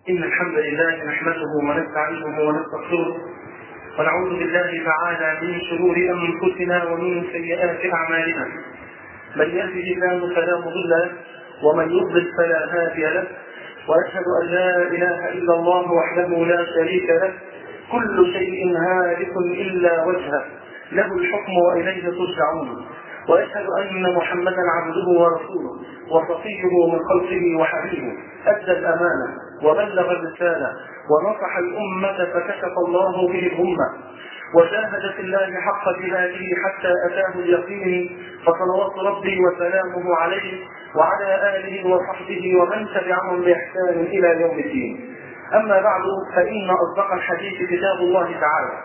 إن الحمد لله نحمده ونستعينه ونستغفره ونعوذ بالله تعالى من شرور أنفسنا ومن سيئات أعمالنا من يهده الله فلا مضل له ومن يضلل فلا هادي له وأشهد أن لا إله إلا الله وحده لا شريك له كل شيء هالك إلا وجهه له الحكم وإليه ترجعون واشهد ان محمدا عبده ورسوله وصفيه من خلقه وحبيبه ادى الامانه وبلغ الرساله ونصح الامه فكشف الله به الامه وجاهد في الله حق جهاده حتى اتاه اليقين فصلوات ربي وسلامه عليه وعلى اله وصحبه ومن تبعهم باحسان الى يوم الدين اما بعد فان اصدق الحديث كتاب الله تعالى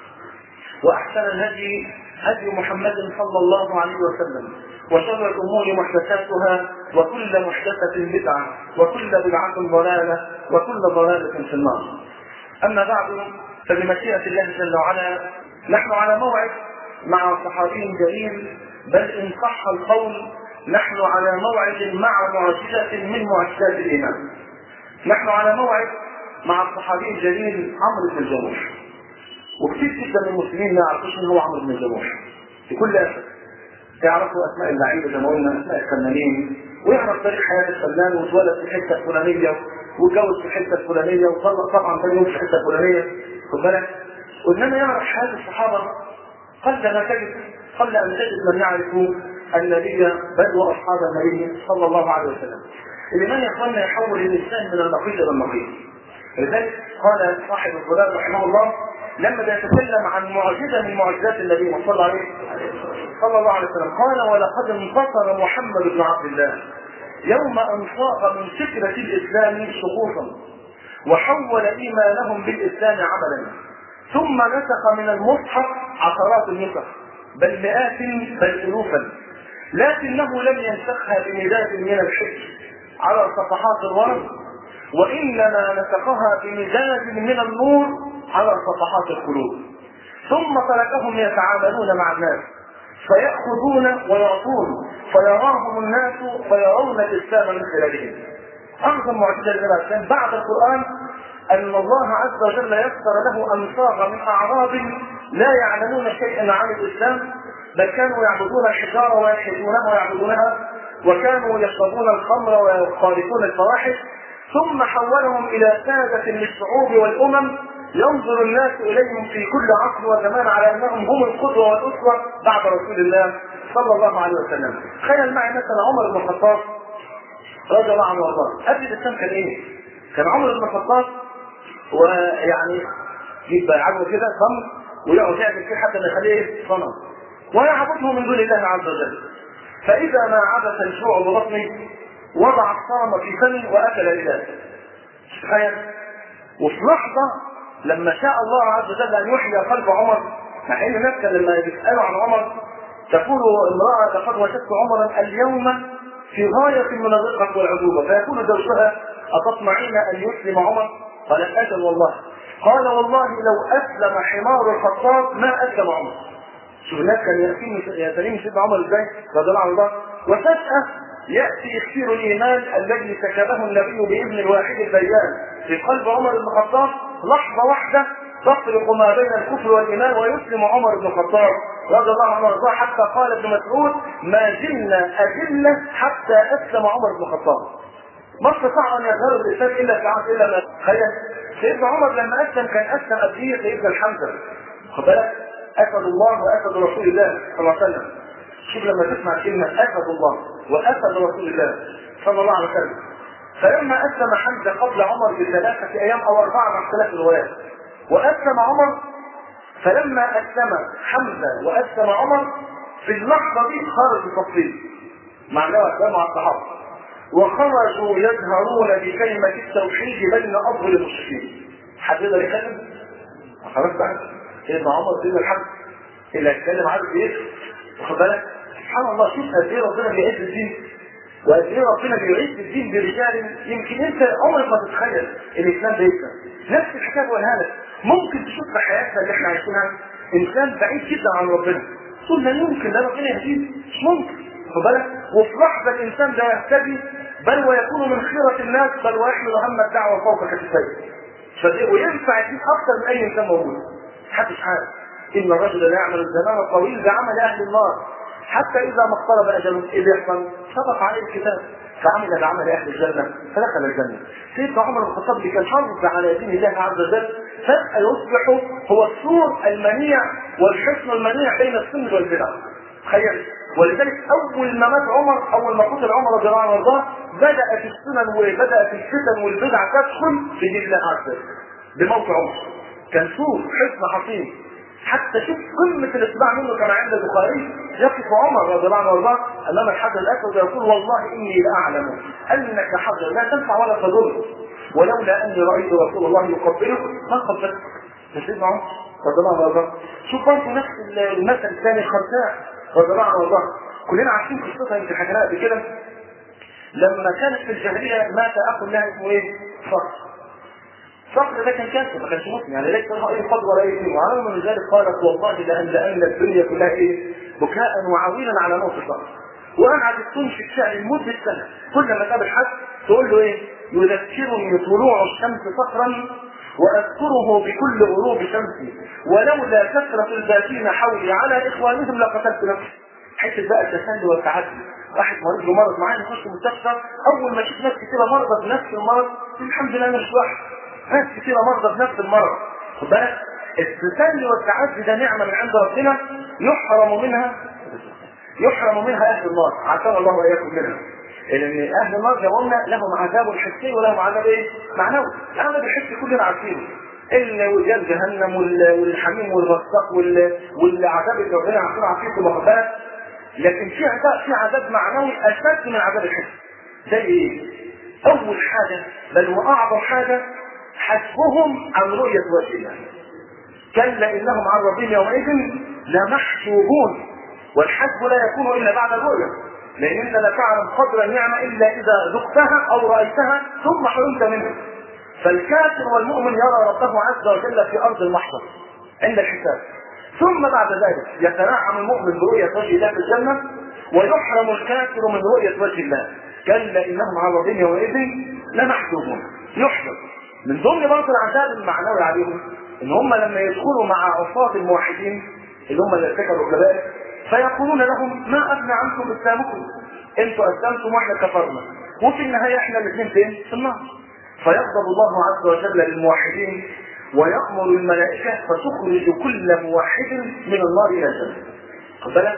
واحسن الهدي هدي محمد صلى الله عليه وسلم وشر الامور محدثاتها وكل محدثه بدعه وكل بدعه ضلاله وكل ضلاله في النار. اما بعد فبمشيئه الله جل وعلا نحن على موعد مع صحابي جليل بل ان صح القول نحن على موعد مع معجزه من معجزات الايمان. نحن على موعد مع الصحابي الجليل عمرو بن الجموح. وكثير جدا من المسلمين ما يعرفوش ان هو عمرو بن الجموح بكل اسف يعرفوا اسماء اللعيبه زي ما قلنا اسماء الفنانين ويعرف تاريخ حياه الفنان واتولد في الحته الفلانيه واتجوز في الحته الفلانيه وطلق طبعا ثاني يوم في الحته الفلانيه خد بالك وانما يعرف حال الصحابه قل ما تجد قل ان تجد من يعرف النبي بل واصحاب النبي صلى الله عليه وسلم الايمان يا اخواننا يحول الانسان من النقيض الى النقيض لذلك قال صاحب الظلال رحمه الله لما يتكلم عن معجزه من معجزات النبي صلى الله عليه صلى الله عليه وسلم قال ولقد انتصر محمد بن عبد الله يوم ان صاغ من فكره الاسلام شخوصا وحول ايمانهم بالاسلام عملا ثم نسخ من المصحف عشرات النسخ بل مئات بل الوفا لكنه لم ينسخها بمداد من الحج على صفحات الورق وانما نسخها بمداد من النور على صفحات القلوب ثم تركهم يتعاملون مع الناس فيأخذون ويعطون فيراهم الناس فيرون الإسلام من خلالهم أعظم معجزة للإسلام بعد القرآن أن الله عز وجل يسر له أن صاغ من أعراب لا يعلمون شيئا عن الإسلام بل كانوا يعبدون الحجارة ويلحدونها ويعبدونها وكانوا يشربون الخمر ويخالفون الفواحش ثم حولهم إلى سادة للشعوب والأمم ينظر الناس اليهم في كل عصر وزمان على انهم هم القدوه والاسوه بعد رسول الله صلى الله عليه وسلم. تخيل معي مثلا عمر بن الخطاب رضي الله عنه وارضاه، قبل الاسلام كان ايه؟ كان عمر بن الخطاب ويعني يبقى عجوه كده خمر ويقعد يعمل فيه حتى ما يخليه ايه؟ صنم. ويعبده من دون الله عز وجل. فاذا ما عبث الجوع ببطنه وضع الصنم في فمه واكل اليه. تخيل وفي لحظه لما شاء الله عز وجل ان يحيي قلب عمر مع ان الناس كان لما بيسالوا عن عمر تقول امراه لقد وجدت عمرا اليوم في غايه من الرقه والعذوبه فيقول زوجها اتطمعين ان يسلم عمر؟ قالت اجل والله قال والله لو اسلم حمار الخطاب ما اسلم عمر شوف الناس كان ياتيني ياتيني سيدنا عمر ازاي رضي الله عنه وفجاه ياتي اكسير الايمان الذي سكبه النبي باذن الواحد البيان في قلب عمر بن الخطاب لحظه واحده تفرق ما بين الكفر والايمان ويسلم عمر بن الخطاب رضي الله عنه وارضاه حتى قال ابن مسعود ما زلنا اذله حتى اسلم عمر بن الخطاب ما استطاع ان يظهر الاسلام الا في عهد الا ما تخيل سيدنا عمر لما اسلم كان اسلم قبليه سيدنا الحمزه خد بالك اسد الله واسد رسول الله صلى الله عليه وسلم شوف لما تسمع كلمه اسد الله واسد رسول الله صلى الله عليه وسلم فلما اسلم حمزه قبل عمر بثلاثه ايام او اربعه مع اختلاف الروايات واسلم عمر فلما اسلم حمزه واسلم عمر في اللحظه دي خرج التفصيل معناه اسلام مع الصحابه وخرجوا يجهرون بكلمه التوحيد بين افضل المشركين حد يقدر يتكلم؟ خلاص بقى سيدنا عمر سيدنا الحمد اللي هيتكلم عارف ايه؟ واخد بالك؟ سبحان الله شوف قد ايه ربنا بيعز الدين وقد ايه ربنا بيعز الدين برجال يمكن انت عمرك ما تتخيل الاسلام ده يكسب نفس الحكايه بقولها لك ممكن تشوف في حياتنا اللي احنا عايشينها انسان بعيد جدا عن ربنا تقول لا يمكن ده ربنا يهديه مش ممكن خد بالك وفي لحظه الانسان ده يهتدي بل ويكون من خيرة الناس بل ويحمل هم الدعوة فوق كتفيه وينفع يديك أكثر من أي إنسان موجود محدش عارف إن الرجل لا يعمل الزمان الطويل بعمل أهل النار حتى إذا ما اقترب أجله إيه بيحصل؟ سبق عليه الكتاب فعمل بعمل أهل الجنة فدخل الجنة سيدنا عمر بن الخطاب كان حافظ على دين الله عز وجل فجأة يصبح هو السور المنيع والحصن المنيع بين السن والبدع تخيل ولذلك اول ما مات عمر اول ما قتل عمر رضي الله عنه وارضاه بدات السنن وبدات الفتن والبدع تدخل في دين الله عز وجل بموت عمر كان سور حصن حصين حتى شوف قمة الاتباع منه كما عند البخاري يقف عمر رضي الله عنه وارضاه امام الحجر الاسود ويقول والله اني لاعلم انك حجر لا تنفع ولا تضر ولولا اني رايت رسول الله يقبلك ما قبلت سيدنا عمر رضي الله عنه وارضاه شوف برضه نفس المثل الثاني خنساء رضي الله عنه وارضاه كلنا عارفين قصتها يمكن حكيناها قبل كده لما كانت في الجاهليه مات اخ لها اسمه ايه؟ صخر صخر ده كان كافر ما كانش مسلم يعني ليس له اي فضل ولا اي شيء وعلى من ذلك قالت والله لاملأن الدنيا كلها ايه؟ بكاء وعويلا على موت صخر وقعدت تنشد شعر لمده سنه كل ما تقابل حد تقول له ايه؟ يذكرني طلوع الشمس صخرا واذكره بكل غروب شمسي ولولا كثره الباكين حولي على اخوانهم لقتلت نفسي حته بقى التسلي والتعدي واحد مريض له مرض معاه يخش المستشفى اول ما يشوف ناس كتيره مرضى بنفس المرض الحمد لله انا مش واحد ناس كتيره مرضى بنفس المرض خد بالك التسلي والتعدي ده نعمه من عند ربنا يحرم منها يحرم منها اهل النار عافانا الله واياكم منها لان اهل النار زي ما قلنا لهم عذاب حسي ولهم عذاب ايه؟ معنوي العذاب الحسي كلنا عارفينه الوجال جهنم والحميم والغساق والعذاب اللي ربنا عارفينه عارفين واخد بالك لكن في عذاب في عذاب معنوي اشد من عذاب الحس زي ايه؟ اول حاجه بل واعظم حاجه حسبهم عن رؤيه وجه الله كلا انهم عن ربهم يومئذ لمحجوبون والحسب لا يكون الا بعد الرؤيه لان انت لا تعلم قدر النعمه الا اذا ذقتها او رايتها ثم حرمت منها فالكافر والمؤمن يرى ربه عز وجل في ارض المحشر عند الحساب ثم بعد ذلك يتنعم المؤمن برؤية وجه الله في الجنة ويحرم الكافر من رؤية وجه الله كلا إنهم على ربهم يومئذ لمحجوبون يحرم من ضمن برضه العذاب المعنوي عليهم ان هم لما يدخلوا مع عصاة الموحدين اللي هم اللي ارتكبوا الكبائر فيقولون لهم ما اغنى عنكم اسلامكم انتوا اسلمتم واحنا كفرنا وفي النهايه احنا الاثنين فين؟ في النار فيغضب الله عز وجل للموحدين ويأمر الملائكة فتخرج كل موحد من النار إلى الجنة. خد بالك؟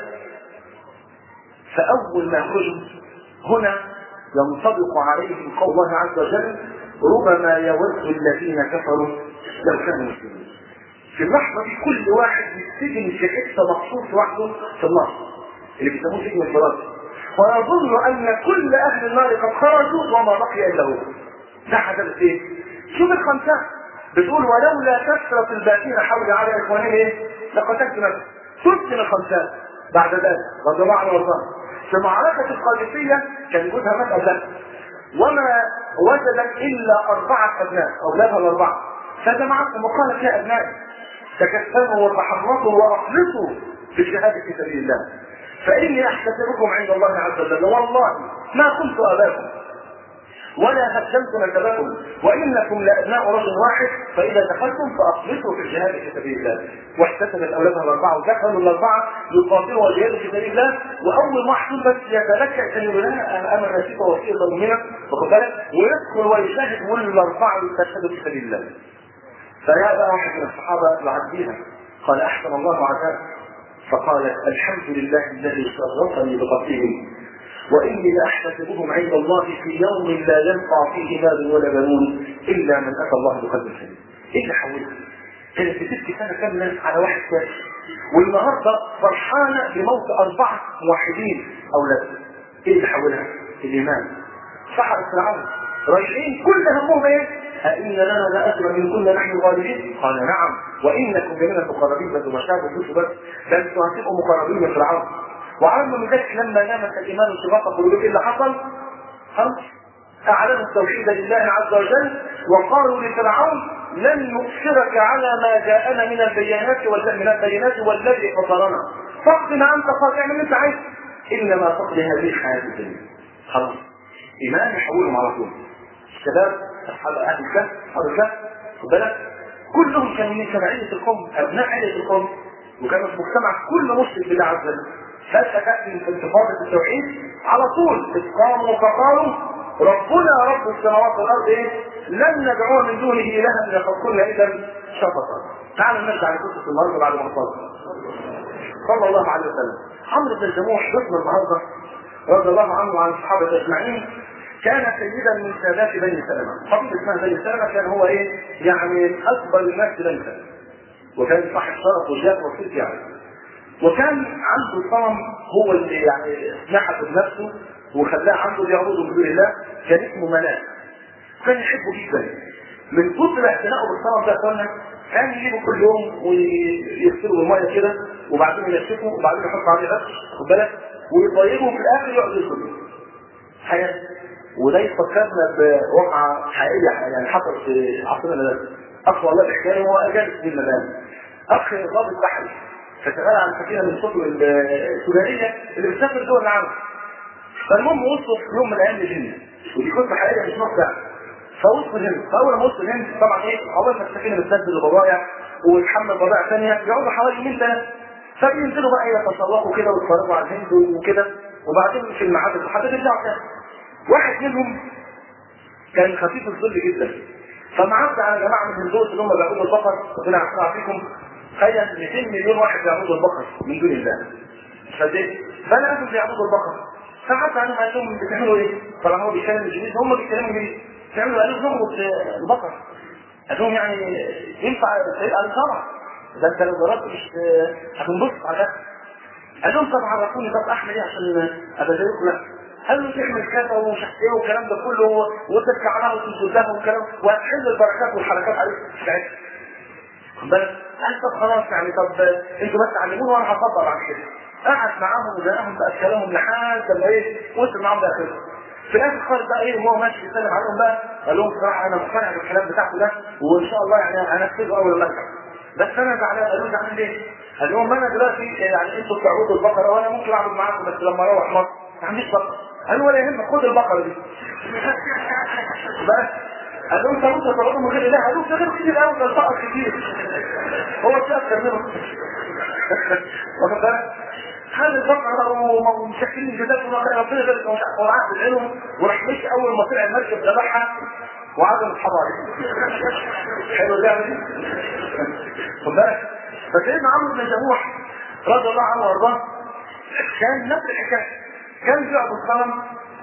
فأول ما يخرجوا هنا ينطبق عليهم قول الله عز وجل ربما يود الذين كفروا لو كانوا مسلمين. في اللحظة دي كل واحد يستجن في حتة مخصوص لوحده في النار اللي بيسموه سجن الفراش ويظن أن كل أهل النار قد خرجوا وما بقي إلا هو. ده حدث إيه؟ شوف الخمسة بتقول ولولا كثرة الباكين حولي على إخوانهم إيه؟ لقتلت نفسي. تسلم الخمسات بعد ذلك رضي الله عنه وارضاه. في معركة القادسية كان جوزها مات أبناء وما وجدت إلا أربعة أبناء أولادها الأربعة فجمعتهم وقالت يا أبنائي تكفلوا وتحرصوا وأخلصوا في الجهاد في سبيل الله فإني أحتسبكم عند الله عز وجل والله ما كنت أباكم ولا هدمت نسبكم وانكم لابناء رجل واحد فاذا دخلتم فاخلصوا في الجهاد في سبيل الله واحتسبت اولادها الاربعه ودخلوا الاربعه يقاتلوا ويجاهدوا في سبيل الله واول ما حصل بس يتذكر كان يقول انا انا نسيت وصيه امنا واخد بالك ويدخل ويشاهد والاربعه يستشهدوا في سبيل الله فجاء بقى واحد من الصحابه يعديها قال احسن الله عذاب فقال الحمد لله الذي شرفني بقتلهم واني لاحتسبهم عند الله في يوم لا ينفع فيه مال ولا بنون الا من اتى الله بقلب سليم. ايه اللي حولها؟ كانت بتبكي سنه كامله على واحد كافر والنهارده فرحانه بموت اربعه موحدين اولادها. ايه اللي حولها؟ الايمان. سحر فرعون رايحين كل همهم ايه؟ أئن لنا لأجرا إن كنا نحن الغالبين؟ قال نعم وإنكم لمن المقربين بس ما شافوا بس ده أنتوا هتبقوا مقربين من فرعون وعلى من ذلك لما نامت الايمان انشراط قلوبهم ايه اللي حصل؟ خلاص اعلنوا التوحيد لله عز وجل وقالوا لفرعون لن نؤثرك على ما جاءنا من البينات من البينات والذي فطرنا فاقض ما انت قاضي اعمل اللي انت عايزه انما تقضي هذه الحياه الدنيا خلاص ايمان يحولهم على طول الشباب اصحاب اهل الكهف اصحاب الكهف خد بالك كلهم كانوا من تبعيه القوم ابناء عائله القوم وكانوا في مجتمع كل مشرك بالله عز وجل فجاه تاتي انتفاضه التوحيد على طول اذ قاموا فقالوا ربنا رب السماوات والارض ايه لن ندعو من دونه الها لقد كنا اذا شططا تعالوا نرجع لقصه النهارده بعد ما نصلي صلى الله عليه وسلم عمرو بن الجموح ضيفنا النهارده رضي الله عنه وعن الصحابه اجمعين كان سيدا من سادات بني سلمه قبيله اسمها بني سلمه كان هو ايه يعني اكبر الناس في بني سلمه وكان صاحب شرف وجاه وصيت يعني وكان عنده صنم هو اللي يعني نحته بنفسه وخلاه عنده بيعبده من دون الله كان اسمه مناه كان يحبه جدا من كثر اعتنائه بالصنم ده اخوانا كان يجيبه كل يوم ويغسله بالميه كده وبعدين ينشفه وبعدين يحط عليه غش خد بالك ويطيبه في الاخر يقعد ياكله حياه وده يفكرنا بواقعه حقيقيه يعني حصلت في عصرنا ده اخ والله بحكايه هو اجانب في المدام اخ ضابط بحري فشغال على سفينه من السفن السودانيه اللي بتسافر دول العالم فالمهم وصلوا في يوم من الايام لجنه ودي قصه حقيقيه مش نص فوصلوا الهند فاول ما وصلوا الهند طبعا ايه اول ما السفينه بتنزل البضائع وتحمل بضائع ثانيه بيقعدوا حوالي يومين ثلاثه فبينزلوا بقى يتسوقوا كده ويتفرجوا على الهند وكده وبعدين في الميعاد المحدد يرجعوا تاني واحد منهم كان خفيف الظل جدا فمعدى على جماعه من الهندوس اللي هم بيعبدوا البقر ربنا يعافينا فيكم تخيل 200 مليون واحد بيعبدوا البقر من دون الله فدي فلقوا بيعبدوا البقر فحتى عليهم قال لهم بتعملوا ايه؟ طبعا هو بيتكلم انجليزي هم بيتكلموا انجليزي بتعملوا قالوا لهم البقر قال لهم يعني ينفع قالوا طبعا ده انت لو جربت مش هتنبسط على ده قال لهم طب عرفوني طب اعمل ايه عشان ابقى زيكم لا قال له تعمل كذا ومش عارف ايه والكلام ده كله وترجع لها وتنزل لها والكلام وهتحل البركات والحركات عليك بتاعتها خد بالك قال طب خلاص يعني طب انتوا بس علموني وانا هفضل عن كده قعد معاهم وجاءهم باكلهم لحد ما ايه وصل معاهم لاخره في الاخر خالص بقى ايه وهو ماشي يسلم عليهم بقى قال لهم بصراحه انا مقتنع بالكلام بتاعكم ده وان شاء الله يعني هنفذه اول ما ارجع بس انا زعلان قالوا لي زعلان ليه؟ قال لهم انا دلوقتي يعني انتوا بتعبدوا البقره وانا ممكن اعبد معاكم بس لما اروح مصر ما عنديش بقره قالوا ولا يهمك خد البقره دي بس قال لهم طب انتوا تعبدوا من غير الله قالوا ده غير كتير قوي ده البقر كتير هو الشاب كلمه واخد بالك هذا البقرة ومشكلين الجداد ربنا ذلك ومش عارف وعاد العلم وراح مشي اول ما طلع المركب ذبحها وعدم الحضارة حلو ده خد بالك فسيدنا عمرو بن جموح رضي الله عنه وارضاه كان نفس الحكايه كان بيعبد الصنم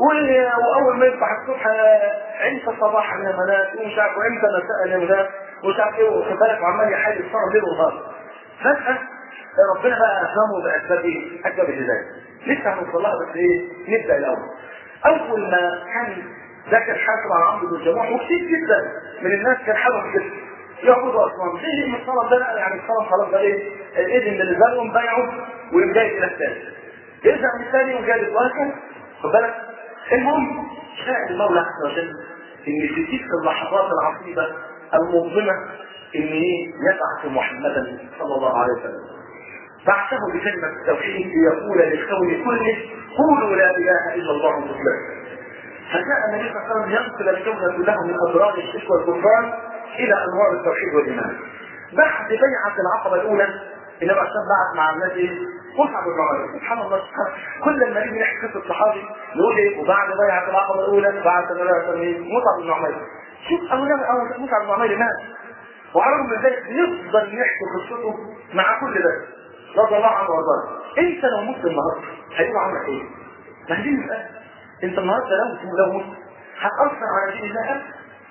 واول ما يصبح الصبح امتى صباحا يا منات ومش عارف وامتى مساء يا منات ومش عارف ايه وخد بالك وعمال يحل الصنم ليل ونهار فجاه ربنا بقى افهمه باسباب ايه؟ اسباب الهدايه لسه هنوصل لها بس ايه؟ نبدا الاول اول ما كان ذكر حاكم على عمرو بن الجموح وكثير جدا من الناس كان حالهم كده يعبدوا اصنام زي ان الصنم ده يعني الصنم خلاص بقى ايه الاذن بالنسبه لهم بايعوا ويقوم جاي الى الثاني يرجع من الثاني وجاي وهكذا خد بالك المهم شاء المولى عز وجل ان في تلك اللحظات العصيبه المظلمه ان ايه يبعث محمدا صلى الله عليه وسلم بعثه بكلمه التوحيد ليقول للكون كله قولوا لا اله الا الله تفلحوا فجاء النبي صلى الله عليه وسلم ينقل الكون كله من اضرار الشرك والكفران الى انوار التوحيد والايمان. بعد بيعه العقبه الاولى النبي عليه بعث مع الناس ايه؟ مصعب بن عمير سبحان الله سبحانه كل ما نيجي نحكي قصه الصحابي نقول ايه وبعد بيعه العقبه الاولى بعث النبي عليه الصلاه مصعب بن عمير شوف اولا اول مصعب بن عمير مات وعلى الرغم من ذلك نفضل نحكي قصته مع كل ده رضي الله عنه وارضاه انت لو مت النهارده هيبقى عندك ايه؟ ما هي دي المساله انت النهارده لو لو مت هتاثر على دين الله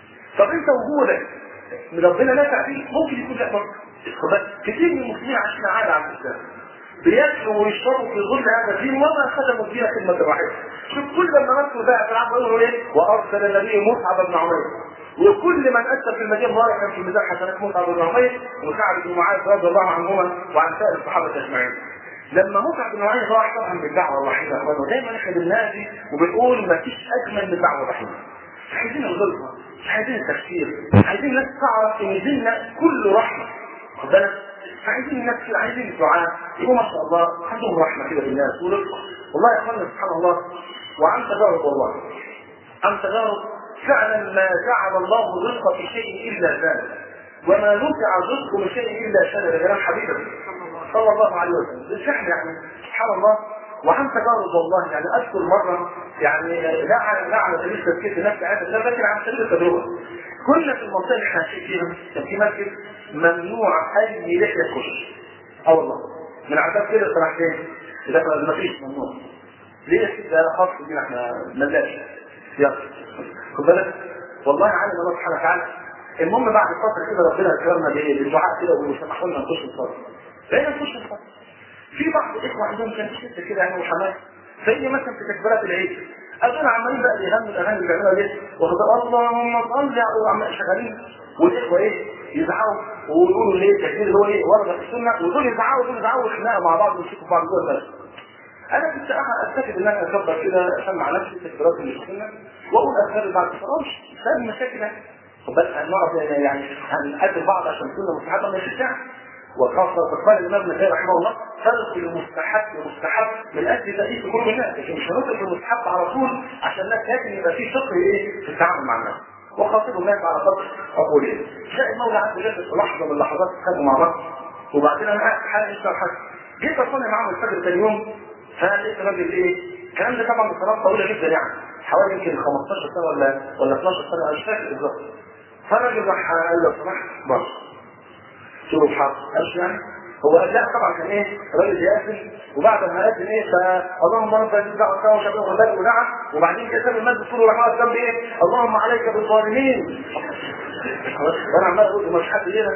طب انت وجودك ربنا نافع فيك ممكن يكون لك برضه كثير من المسلمين عايشين عاده على الاسلام بياكلوا ويشربوا في ظل هذا الدين وما خدموا الدين خدمه واحده شوف كل ما نذكر بقى في العقل يقولوا ايه وارسل النبي مصعب بن عمير وكل من اسس في المدينه الله كان في ميزان حسنات مصعب بن عمير وسعد بن معاذ رضي الله عنهما وعن سائر الصحابه اجمعين لما مصعب بن عمير راح طبعا بالدعوه الرحيمه يا اخوانا ودايما احنا بننادي وبنقول ما فيش اجمل من الدعوه الرحيمه مش عايزين الغلطه مش عايزين التفسير عايزين الناس تعرف ان ديننا كله رحمه خد بالك عايزين الناس كده عايزين الدعاء يقول ما شاء الله عندهم رحمه كده بالناس ورفق والله يا اخوانا سبحان الله وعن تجارب والله عن تجارب فعلا ما جعل الله الرزق في شيء الا زاد وما نزع الرزق من شيء الا شاد ده كلام حبيبه صلى الله عليه وسلم بالفعل يعني سبحان الله وعن تجارب والله يعني اذكر مره يعني لا على لا على سبيل تذكير نفسي عاده لا لكن على سبيل التجربه كنا في المنطقه اللي احنا عايشين فيها كان في مسجد ممنوع اي لحيه تخش اه والله من عذاب كده طلع فين؟ ده ما فيش ممنوع ليه ده خاص بينا احنا ملاش يلا خد بالك والله عالم الله سبحانه وتعالى المهم بعد فتره كده ربنا اكرمنا بالدعاء كده وسمحوا لنا نخش الصلاه بقينا نخش الصلاه في بعض الاخوه عندهم كان شده كده يعني وحماس فهي مثلا في تكبيرات العيد اظن عمالين بقى يغنوا الاغاني اللي بيعملوها دي واخد اللهم صل وعمال شغالين والاخوه ايه يزعقوا ويقولوا ليه التكبير اللي هو ايه ورد في السنه ودول يزعقوا ودول يزعقوا خناقه مع بعض ويمسكوا بعض جوه البلد انا كنت استفد ان انا اكبر كده عشان مع نفسي التكبيرات اللي في السنه واقول اذكار بعد الصلاه مش سبب مشاكل بس هنقعد يعني هنقدم بعض عشان كنا مستحبه ما يشجع وخاصة تقبل الإمام النسائي رحمه الله فرق المستحب ومستحب من أجل تأييد كل الناس لكن مش هنطلق المستحب على طول عشان الناس لازم يبقى في فقه إيه في التعامل مع الناس وخاطب الناس على قدر عقولهم شاء المولى عز وجل في لحظة من اللحظات اتخانقوا مع بعض وبعدين أنا قاعد في حالة إيش حاجة جيت أصلي معاهم الفجر ثاني يوم فلقيت راجل إيه الكلام ده طبعا بصراحة طويلة جدا يعني حوالي يمكن 15 سنة ولا ولا 12 سنة أنا مش فاكر بالظبط فالراجل راح قال له سمحت بص شو الحق قالش يعني هو قال لا طبعا كان ايه راجل ياسن وبعد ما قال ايه فاللهم رب الدعوه سوا وشباب وبارك ودعا وبعدين كده ساب المسجد كله راح واقف جنب ايه اللهم عليك بالظالمين وانا عمال اقول مش حد هنا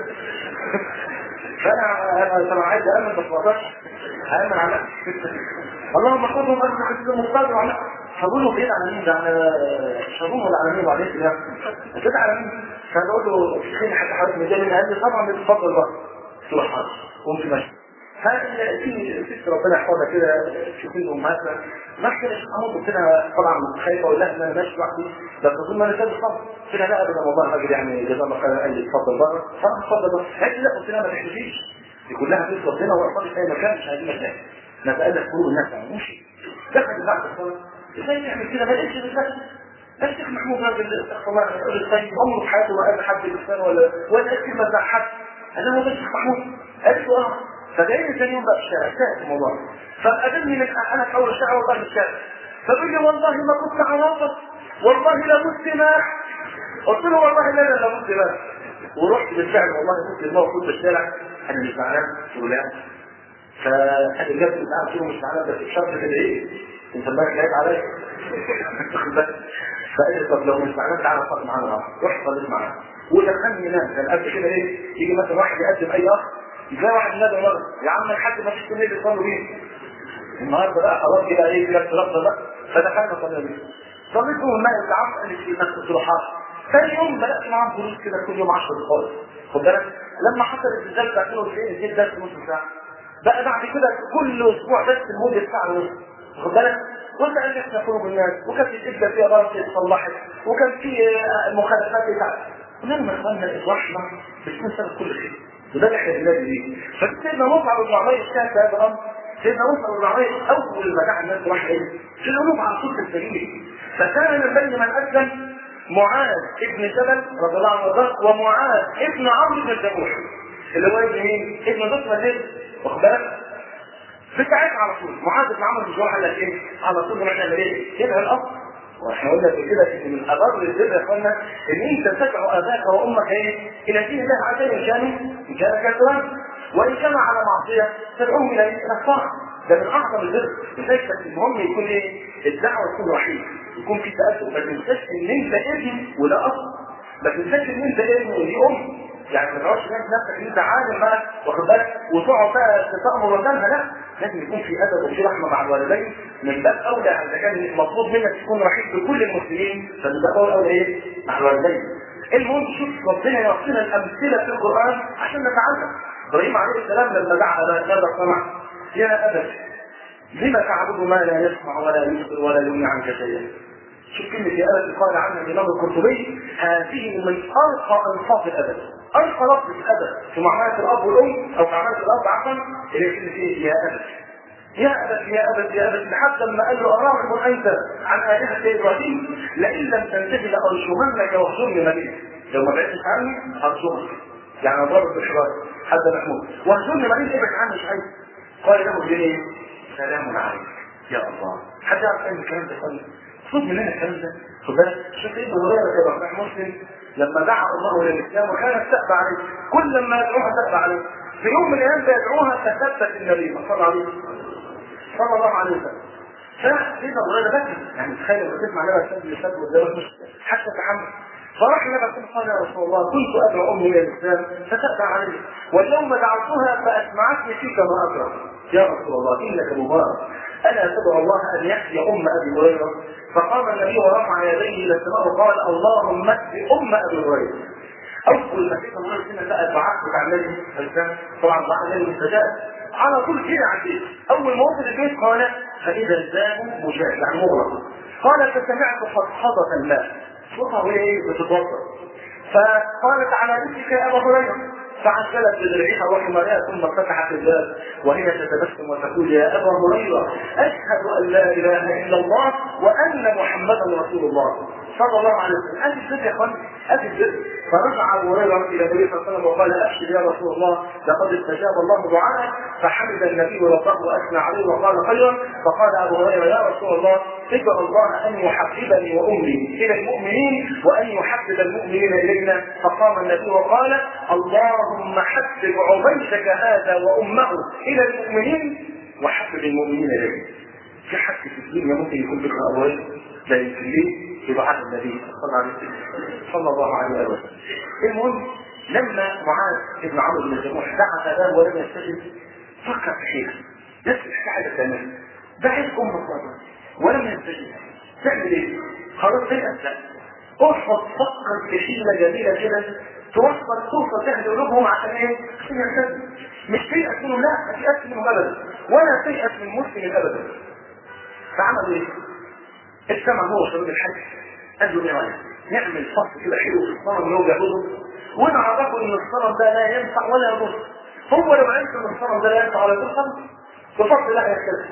فانا انا طبعا عايز امن بس ما اقدرش هامن على نفسي اللهم خذهم اجر في المقتدر وعلى فبقول له كده على مين ده على شابون ولا على مين وبعدين كده كده على مين فبقول له فين حد حضرتك مجاني قال لي طبعا بتفضل بقى قلت له حاضر قمت ماشي ففي ست ربنا يحفظها كده في كل امهاتنا ما كده اموت قلت لها طبعا خايفه اقول لها ان انا ماشي لوحدي بس اظن انا كده صبر قلت لها لا ابدا والله الراجل يعني جزاه الله خير قال لي اتفضل بره فاتفضل بره قالت لي لا قلت لها ما تحلفيش دي كلها فلوس ربنا واقفه في اي مكان مش عايزين مكان نتالف قلوب الناس يعني ماشي دخل بعد الصلاه ازاي نعمل كده ما لقيتش بالله الشيخ محمود راجل استغفر الله راجل طيب عمره في حياته ما قال حد لسان ولا ولا قال كلمه مع حد انا هو الشيخ محمود قالت له اه فجايني ثاني يوم بقى في الشارع ساعة الموضوع فقابلني من انا في اول الشارع والله في الشارع فبيقول لي والله ما كنت عواطف والله لابد ماح قلت له والله لا لا لابد ماح ورحت بالفعل والله كنت الموت كنت في الشارع انا مش زعلان قلت له لا فقال لي جبت الان قلت له مش زعلان بس الشرط كده ايه انت امبارح لقيت عليا فقال لي طب لو مش زعلان تعالى صلي معانا رحت صليت معاه ودخلني نام كان قبل كده ايه يجي مثلا واحد يقدم اي اخ زي واحد نادى مره يا عم الحاج ما فيش كميه يصلوا بيه النهارده بقى خلاص كده ايه كده افترضنا بقى فدخلنا صلينا بيه صليت بهم الماء العم قال لي في نفس الصلاحات ثاني يوم بدات معاهم دروس كده كل يوم 10 دقائق خد بالك لما حصل الزلزال بتاع 92 اديت درس نص ساعه بقى بعد كده كل اسبوع درس لمده ساعه ونص خد بالك قلت ان احنا قلوب الناس وكان في الابدا فيها غلط اتصلحت وكان في مخالفات بتاعت قلنا لهم يا اخوانا اصلاحنا بتكون سبب كل شيء وده اللي احنا بننادي بيه فسيدنا مصعب بن عمير اجتهد في هذا الامر سيدنا مصعب بن عمير اول ما دعا الناس راح ايه؟ في القلوب على صوت السبيل فكان من بين من اسلم معاذ ابن جبل رضي الله عنه وارضاه ومعاذ ابن عمرو بن الجموح اللي هو ابن مين؟ ابن ضيف مدينه واخد بالك؟ في ساعتها على طول معاذ بن عمرو بن الجموح قال لك ايه؟ على طول نروح نعمل ايه؟ يبقى الامر واحنا قلنا في كده ان من ابر البر يا اخوانا ان انت تدعو اباك وامك ايه؟ الى دين الله عز وجل ان كانوا ان كان كافرا وان كانوا على معصيه تدعوهم الى الى الطاعه ده من اعظم البر لذلك المهم يكون ايه؟ الدعوه تكون رحيمه يكون في تاثر ما تنساش ان انت ابن وده اصل ما تنساش ان انت ابن ودي ام يعني ما تقعدش نفسك ان انت عالم بقى واخد بالك وتقعد بقى تامر وتنهى لا لازم يكون في ادب وفي رحمه مع الوالدين من باب اولى اذا كان مطلوب منك تكون رحيم بكل المسلمين فمن باب اولى ايه؟ مع الوالدين. المهم شوف ربنا يعطينا الامثله في القران عشان نتعلم. ابراهيم عليه السلام لما دعا ابا ماذا صنع؟ يا ابت لم تعبد ما لا يسمع ولا يبصر ولا يغني عنك شيئا؟ شوف كلمة يا أبت قال عنها الإمام القرطبي هذه من أرقى ألفاظ الأدب أرقى لفظ الأدب في معاملة الأب والأم أو في معاملة الأب عفوا اللي هي كلمة إيه؟ يا أبت يا ابت يا ابت يا ابت لحد لما قال له اراغب انت عن الهه ابراهيم لئن لم تنتهي لارجمنك واهجرني مليك لو ما بعدتش عني ارجمك يعني ضرب بالحرار حتى محمود واهجرني مليك ابعد عني مش عايز قال له جنيه سلام عليك يا الله حد يعرف ايه الكلام ده خالص خد مننا الكلام ده خد بالك شوف ابن هريره كده صحيح مسلم لما دعا الله الى الاسلام وكانت تأبى عليه كل ما يدعوها تأبى عليه في يوم من الايام يدعوها تثبت النبي صلى الله عليه وسلم صلى الله عليه وسلم فسيدنا ابو هريره بكى يعني تخيل لما تسمع نبي السلام يسد والدرس مش حتى تحمل فراح النبي قال يا رسول الله كنت ادعو امي الى الاسلام فتأبى علي واليوم دعوتها فاسمعتني فيك ما اكره يا رسول الله انك مبارك الا تدعو الله ان يحيي ام ابي هريره فقام النبي ورفع يديه الى السماء وقال اللهم اهد ام ابي هريره اول ما سيدنا الله سنه سال بعث بتاع النبي طبعا بعد النبي استجاب على طول كده عديت اول ما وصل البيت قال فاذا الباب مجاز يعني مغلق قال فسمعت حضحضه الماء صوتها وهي ايه بتتوضا فقالت على رزقك يا ابا هريره فعجلت بدرعها وحمارها ثم فتحت الباب وهي تتبسم وتقول يا ابا هريره اشهد ان لا اله الا الله وان محمدا رسول الله صلى الله عليه وسلم ادي السر يا اخوان ادي السر فرجع ابو هريره الى النبي صلى الله عليه وسلم وقال ابشر يا رسول الله لقد استجاب الله دعاءك فحمد النبي ربه واثنى عليه وقال خيرا فقال ابو هريره يا رسول الله ادعو الله ان يحببني وامي الى المؤمنين وان يحبب المؤمنين الينا فقام النبي وقال اللهم حبب عبيدك هذا وامه الى المؤمنين وحبب المؤمنين الينا في حد في الدنيا ممكن يكون ذكر ابو هريره لا يمكن ليه في دعاء النبي صلى الله عليه وسلم صلى الله عليه وسلم المهم لما معاذ بن عمرو بن الجموح دعا اباه ولم يستجب فكر في شيء نفس الحاجه تعملها دعت ام الصلاه ولم يستجب تعمل ايه؟ خلاص تيأس لا اقعد فكر في حيله جميله كده توصل توصل تهدي قلوبهم عشان ايه؟ عشان يهتدوا مش تيأس منهم لا ما تيأس منهم ابدا ولا تيأس من مسلم ابدا فعمل ايه؟ اجتمع هو شباب الحج قال له ايه رايك؟ نعمل فصل كده حلو في الصنم اللي هو بيعبده وانا اعرفه ان الصنم ده لا ينفع ولا يضر هو لو عرف ان الصنم ده لا ينفع ولا يضر خلاص بفضل الله يختلف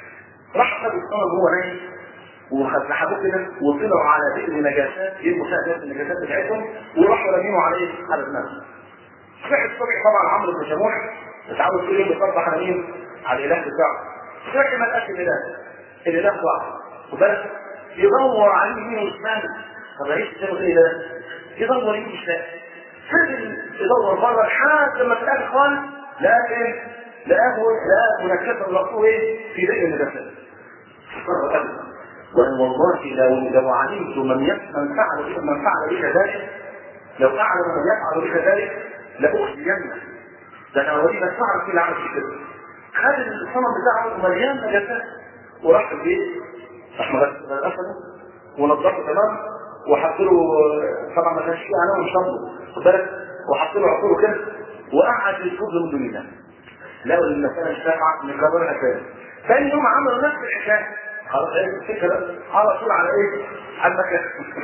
راح خد الصنم وهو نايم وسحبوه كده وطلعوا على بئر نجاسات يرموا فيها النجاسات بتاعتهم وراحوا رمينه على ايه؟ على دماغه. صبح الصبح طبعا عمرو بن جموح اتعود كل يوم يصبح على مين؟ على الاله بتاعه. صبح ما لقاش الاله. الاله ضاع. وبس يدور عليه يمين وشمال طب عيش تعمل ايه ده؟ يدور يمين وشمال. فضل يدور بره لحد لما تلاقي خالص لقى ايه؟ لقاه لقاه منكسه راسه ايه؟ في بئر النجاسات. استغرب ابدا. والله لو لو علمت من من فعل بك من فعل بك ذلك لو اعلم من يفعل بك ذلك لاخزين ده انا اوريك بس اعرف ايه اللي عمل كده خد الصنم بتاعه مليان نجاسات وراح البيت راح غسله ونضفه تمام وحط له طبعا ما كانش فيه علامه مش ربه خد بالك وحط له عطور كده وقعد يطلب له من دون الله لقوا المساله مش نافعه نكررها تاني ثاني يوم عملوا نفس الحكايه خلاص ايه الفكره على طول على ايه؟ على المكان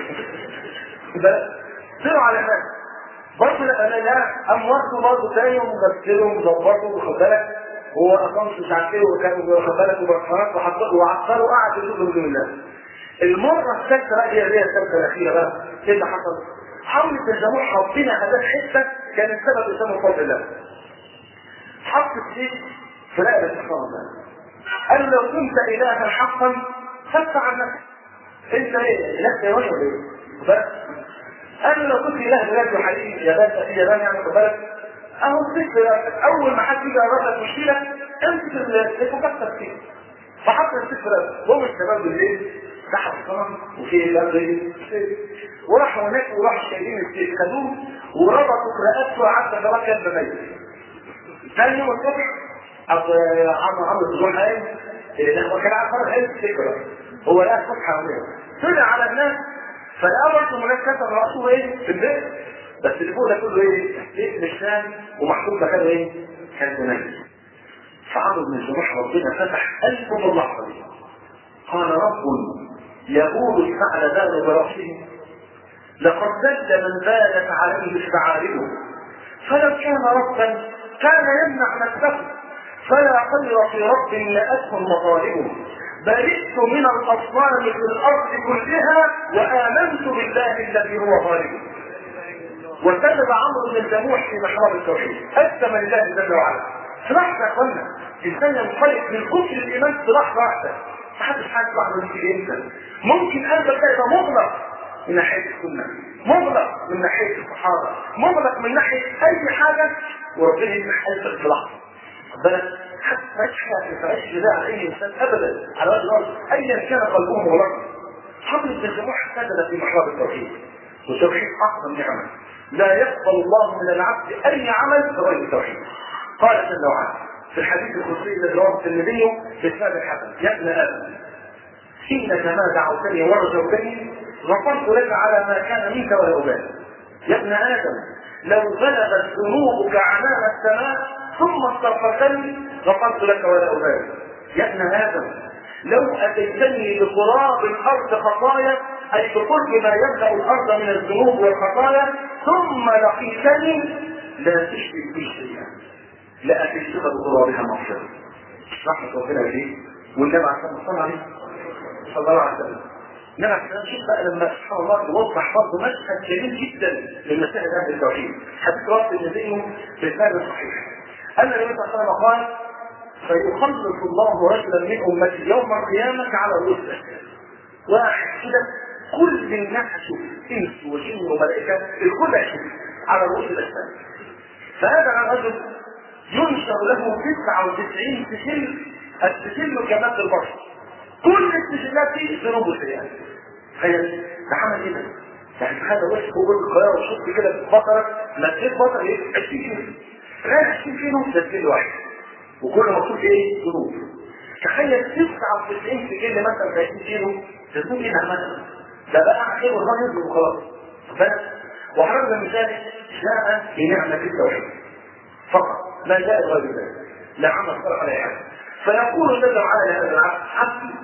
طلعوا على هناك برضه لا لا لا قام واخده برضه تاني ومغسله ومظبطه واخد بالك هو اقام مش عارف ايه وكان واخد بالك وبرفانات وحطه وعطره وقعد يقول له بسم الله المره الثالثه بقى هي هي الثالثه الاخيره بقى ايه اللي حصل؟ حاولوا تلزموه حاطين هذا حته كان السبب قدام فضل الله حط السيف في رقبه الصنم ده قال لو كنت إلها حقا فادفع عن نفسك انت ايه اله تيواني ولا ايه بس قال لو كنت اله بلاد حقيقي يابان في يابان يعني خد بالك اهو الذكر اول ما حد يجي يقرب لك مشكله امسك السيف وكسر فيه فحط السيف راسه وهو الشباب بالليل سحب الصنم وفي الارض وراحوا هناك وراحوا شايلين السيف خدوه وربطوا رقبته وقعدت تركب بميت ثاني يوم الصبح عمرو عمرو بن جحيم هو كان عارف فرق ايه الفكره هو لقى فتحه هنا طلع على الناس فلقى برضه هناك كسر راسه ايه في البيت بس اللي فوق ده كله ايه؟ ليه مش فاهم ومحطوط مكانه ايه؟ كان زمان فعمرو بن الجموح ربنا فتح قلبه في اللحظه دي قال رب يقول الثعلبان براسه لقد زد من بالت عليه الثعالب فلو كان ربا كان يمنع نفسه فلا خير في رب نأتهم مظالمهم برئت من الاصنام في الارض كلها وامنت بالله الذي هو غالب وسلم عمرو بن الجموح في محراب التوحيد اسلم لله جل وعلا في لحظه يا اخوانا انسان ينطلق من كفر الايمان في لحظه واحده محدش عارف لحظه دي امتى ممكن قلبك ده يبقى مغلق من ناحيه السنه مغلق من ناحيه الصحابه مغلق من ناحيه اي حاجه وربنا يفتح قلبك في لحظه بالك حتى ما يشفى ما يشفى ده على اي انسان ابدا على وجه الارض ايا كان قلبه مغلقا حمل بن الجموح سجد في محراب التوحيد والتوحيد اعظم نعمه لا يقبل الله من العبد اي عمل بغير التوحيد قال جل وعلا في الحديث القدسي الذي رواه الترمذي في اسناد الحسن يا ابن ادم انك ما دعوتني ورجوتني غفرت لك على ما كان منك ولا ابالي يا ابن ادم لو بلغت ذنوبك عنان السماء ثم استغفرتني غفرت لك ولا ابالي يا ابن ادم لو اتيتني بقراب الارض خطايا اي بقرب ما يبدا الارض من الذنوب والخطايا ثم لقيتني لا تشرك بي شيئا لاتيتك بقرابها مغفره رحمه ربنا فيه والنبي عليه الصلاه والسلام صلى الله عليه وسلم انما احنا نشوف بقى لما سبحان الله يوضح برضه مشهد جميل جدا من مسائل اهل التوحيد حديث رواه النبي في الباب الصحيح ان النبي صلى الله عليه وسلم قال فيخلص الله رجلا من امتي يوم القيامه على رؤوس الاشهاد واحد كده كل الناس هتشوف انس وجن وملائكه الكل هيشوف على رؤوس الاشهاد فهذا الرجل ينشر له 99 سجل السجل كمال البشر كل السجلات دي ذنوب وسيئات تخيل ده عمل ايه ده؟ يعني هذا وش هو القاهره وشفت كده في بطرك مسجد بطر ايه 20 كيلو غير 20 كيلو مسجد واحد وكل مكتوب ايه ذنوب تخيل 99 سجل مثلا 30 كيلو ذنوب ايه مثلا ده بقى خير والله يظلم وخلاص بس وحرمنا من ذلك جاء بنعمه التوحيد فقط لا جاء غير ذلك لا عمل صالح ولا حاجه فيقول جل وعلا لهذا العبد عبدي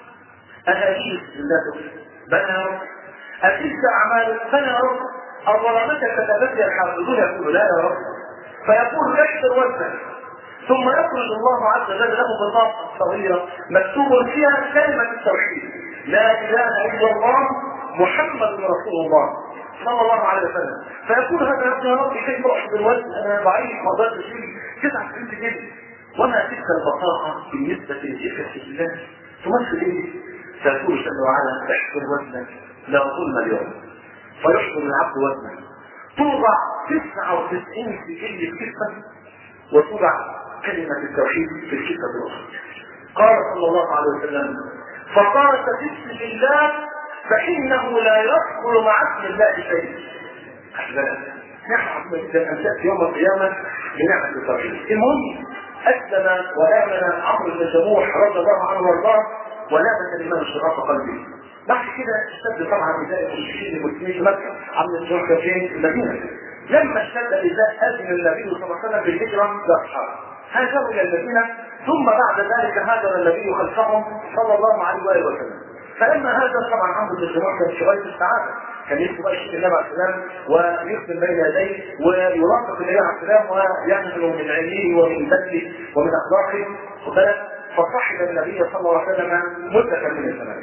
أهاليك لا بل يا رب أتلك أعمالك بل يا رب أظلمتك كتبت الحافظون يقول لا يا رب فيقول اكثر وزنك ثم يخرج الله عز وجل له بطاقة صغيرة مكتوب فيها كلمة التوحيد لا إله إلا الله محمد رسول الله صلى الله عليه وسلم فيقول هذا يا رب كيف أحب الوزن أنا ضعيف ما أقدرش أشيل 99 كيلو وما تلك البطاقة بالنسبة لتلك السجلات تمثل ايه؟ فيقول جل وعلا احفر وزنك لا ظلم اليوم فيحفر العبد وزنه توضع 99 سجل في كفة وتوضع كلمة التوحيد في الكفة الأخرى قال صلى الله عليه وسلم فقال بسم الله فإنه لا يدخل مع اسم الله شيء أحباب نعم جدا أن تأتي يوم القيامة بنعمة التوحيد المهم أسلم وآمن عمرو بن جموح رضي الله عنه وارضاه ونابت الإيمان شراف قلبه بعد كده اشتد طبعا نداء المشركين المسلمين في مكة عمرو بن جموح فين؟ في المدينة لما اشتد نداء أذن النبي صلى الله عليه وسلم بالهجرة لأصحابه هاجروا إلى المدينة ثم بعد ذلك هاجر النبي خلفهم صلى الله عليه وآله وسلم فلما هاجر طبعا عمرو بن جموح كان في غاية السعادة كان يكتب بقى يشوف النبي عليه السلام ويخدم بين يديه ويرافق النبي عليه السلام وينزل من علمه ومن بدله ومن اخلاقه وبلد فصحب النبي صلى الله عليه وسلم مدة من الزمان.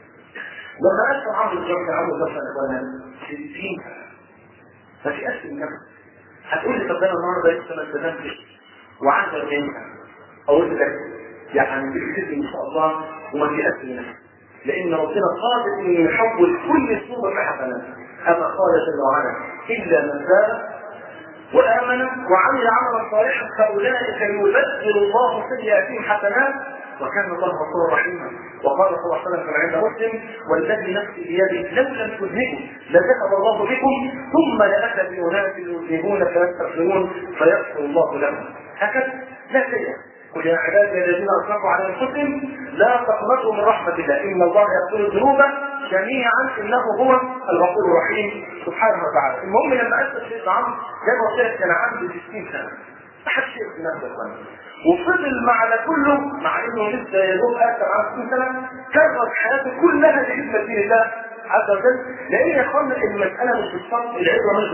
لما اسلم عمرو بن جموح عمرو بن جموح 60 ما في اسم النفس هتقول لي طب انا النهارده لسه ما استلمتش وعندي 40 سنه اقول لك يعني بكتب ان شاء الله وما في اسم النفس لان ربنا قادر انه يحول كل صوره لحسنات كما قال جل وعلا الا من تاب وامن وعمل عملا صالحا فاولئك يبدل الله سيئاتهم حسنات وكان الله غفورا رحيما وقال صلى الله عليه وسلم كما عند مسلم والذي نفسي بيده لو لم تذنبوا لذهب الله بكم ثم لاتى باناس يذنبون فيستغفرون فيغفر الله لهم هكذا لا شيء قل يا عبادي الذين اسرفوا على انفسهم لا تقنطوا من رحمه الله ان الله يغفر الذنوب جميعا انه هو الغفور الرحيم سبحانه وتعالى المهم لما اسس شيخ عمرو زي ما قلت لك كان عنده 60 سنه ما حدش يعرف نفسه الثاني وفضل مع ده كله مع انه لسه يا دوب اخر عام 60 سنه كرر حياته كلها لخدمه دين الله عز وجل لان يا اخوانا المساله مش بالصبر العبره مش بالصبر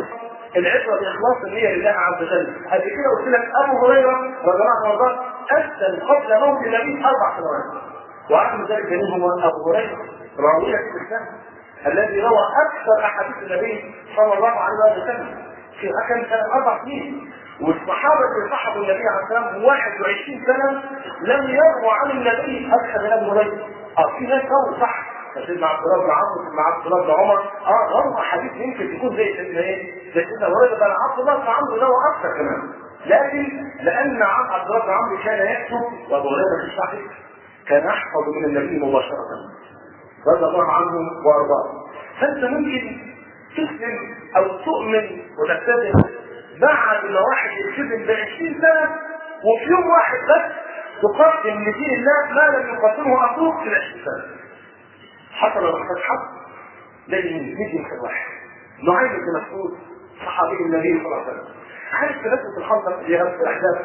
العبره باخلاص النيه لله عز وجل قبل كده قلت لك ابو هريره رضي الله عنه وارضاه اسلم قبل موت النبي اربع سنوات وعن ذلك منهم ابو هريره راويه الاسلام الذي روى اكثر احاديث النبي صلى الله عليه وسلم في كان كان اربع سنين والصحابه اللي صحبوا النبي عليه الصلاه والسلام 21 سنه لم يرووا عن النبي اكثر من ابو هريره اه في ناس رووا صح سيدنا عبد الله بن عمرو سيدنا عبد الله بن عمر اه روى حديث يمكن تكون زي سيدنا ايه؟ زي سيدنا هريره بل عبد الله بن عمرو روى اكثر كمان لكن لان عم عبد الله بن عمرو كان يكتب وابو هريره في الصحيح كان يحفظ من النبي مباشره رضي الله عنه وارضاه فانت ممكن تسلم او تؤمن وتلتزم بعد ما واحد يلتزم ب 20 سنه وفي يوم واحد بس تقدم لدين الله ما لم يقدمه اخوك في ال 20 سنه حصل ولا حصل حصل ده اللي يجي في واحد نعيم بن مسعود صحابي النبي صلى الله عليه وسلم عارف تنفس الخنطق اللي هي الاحداث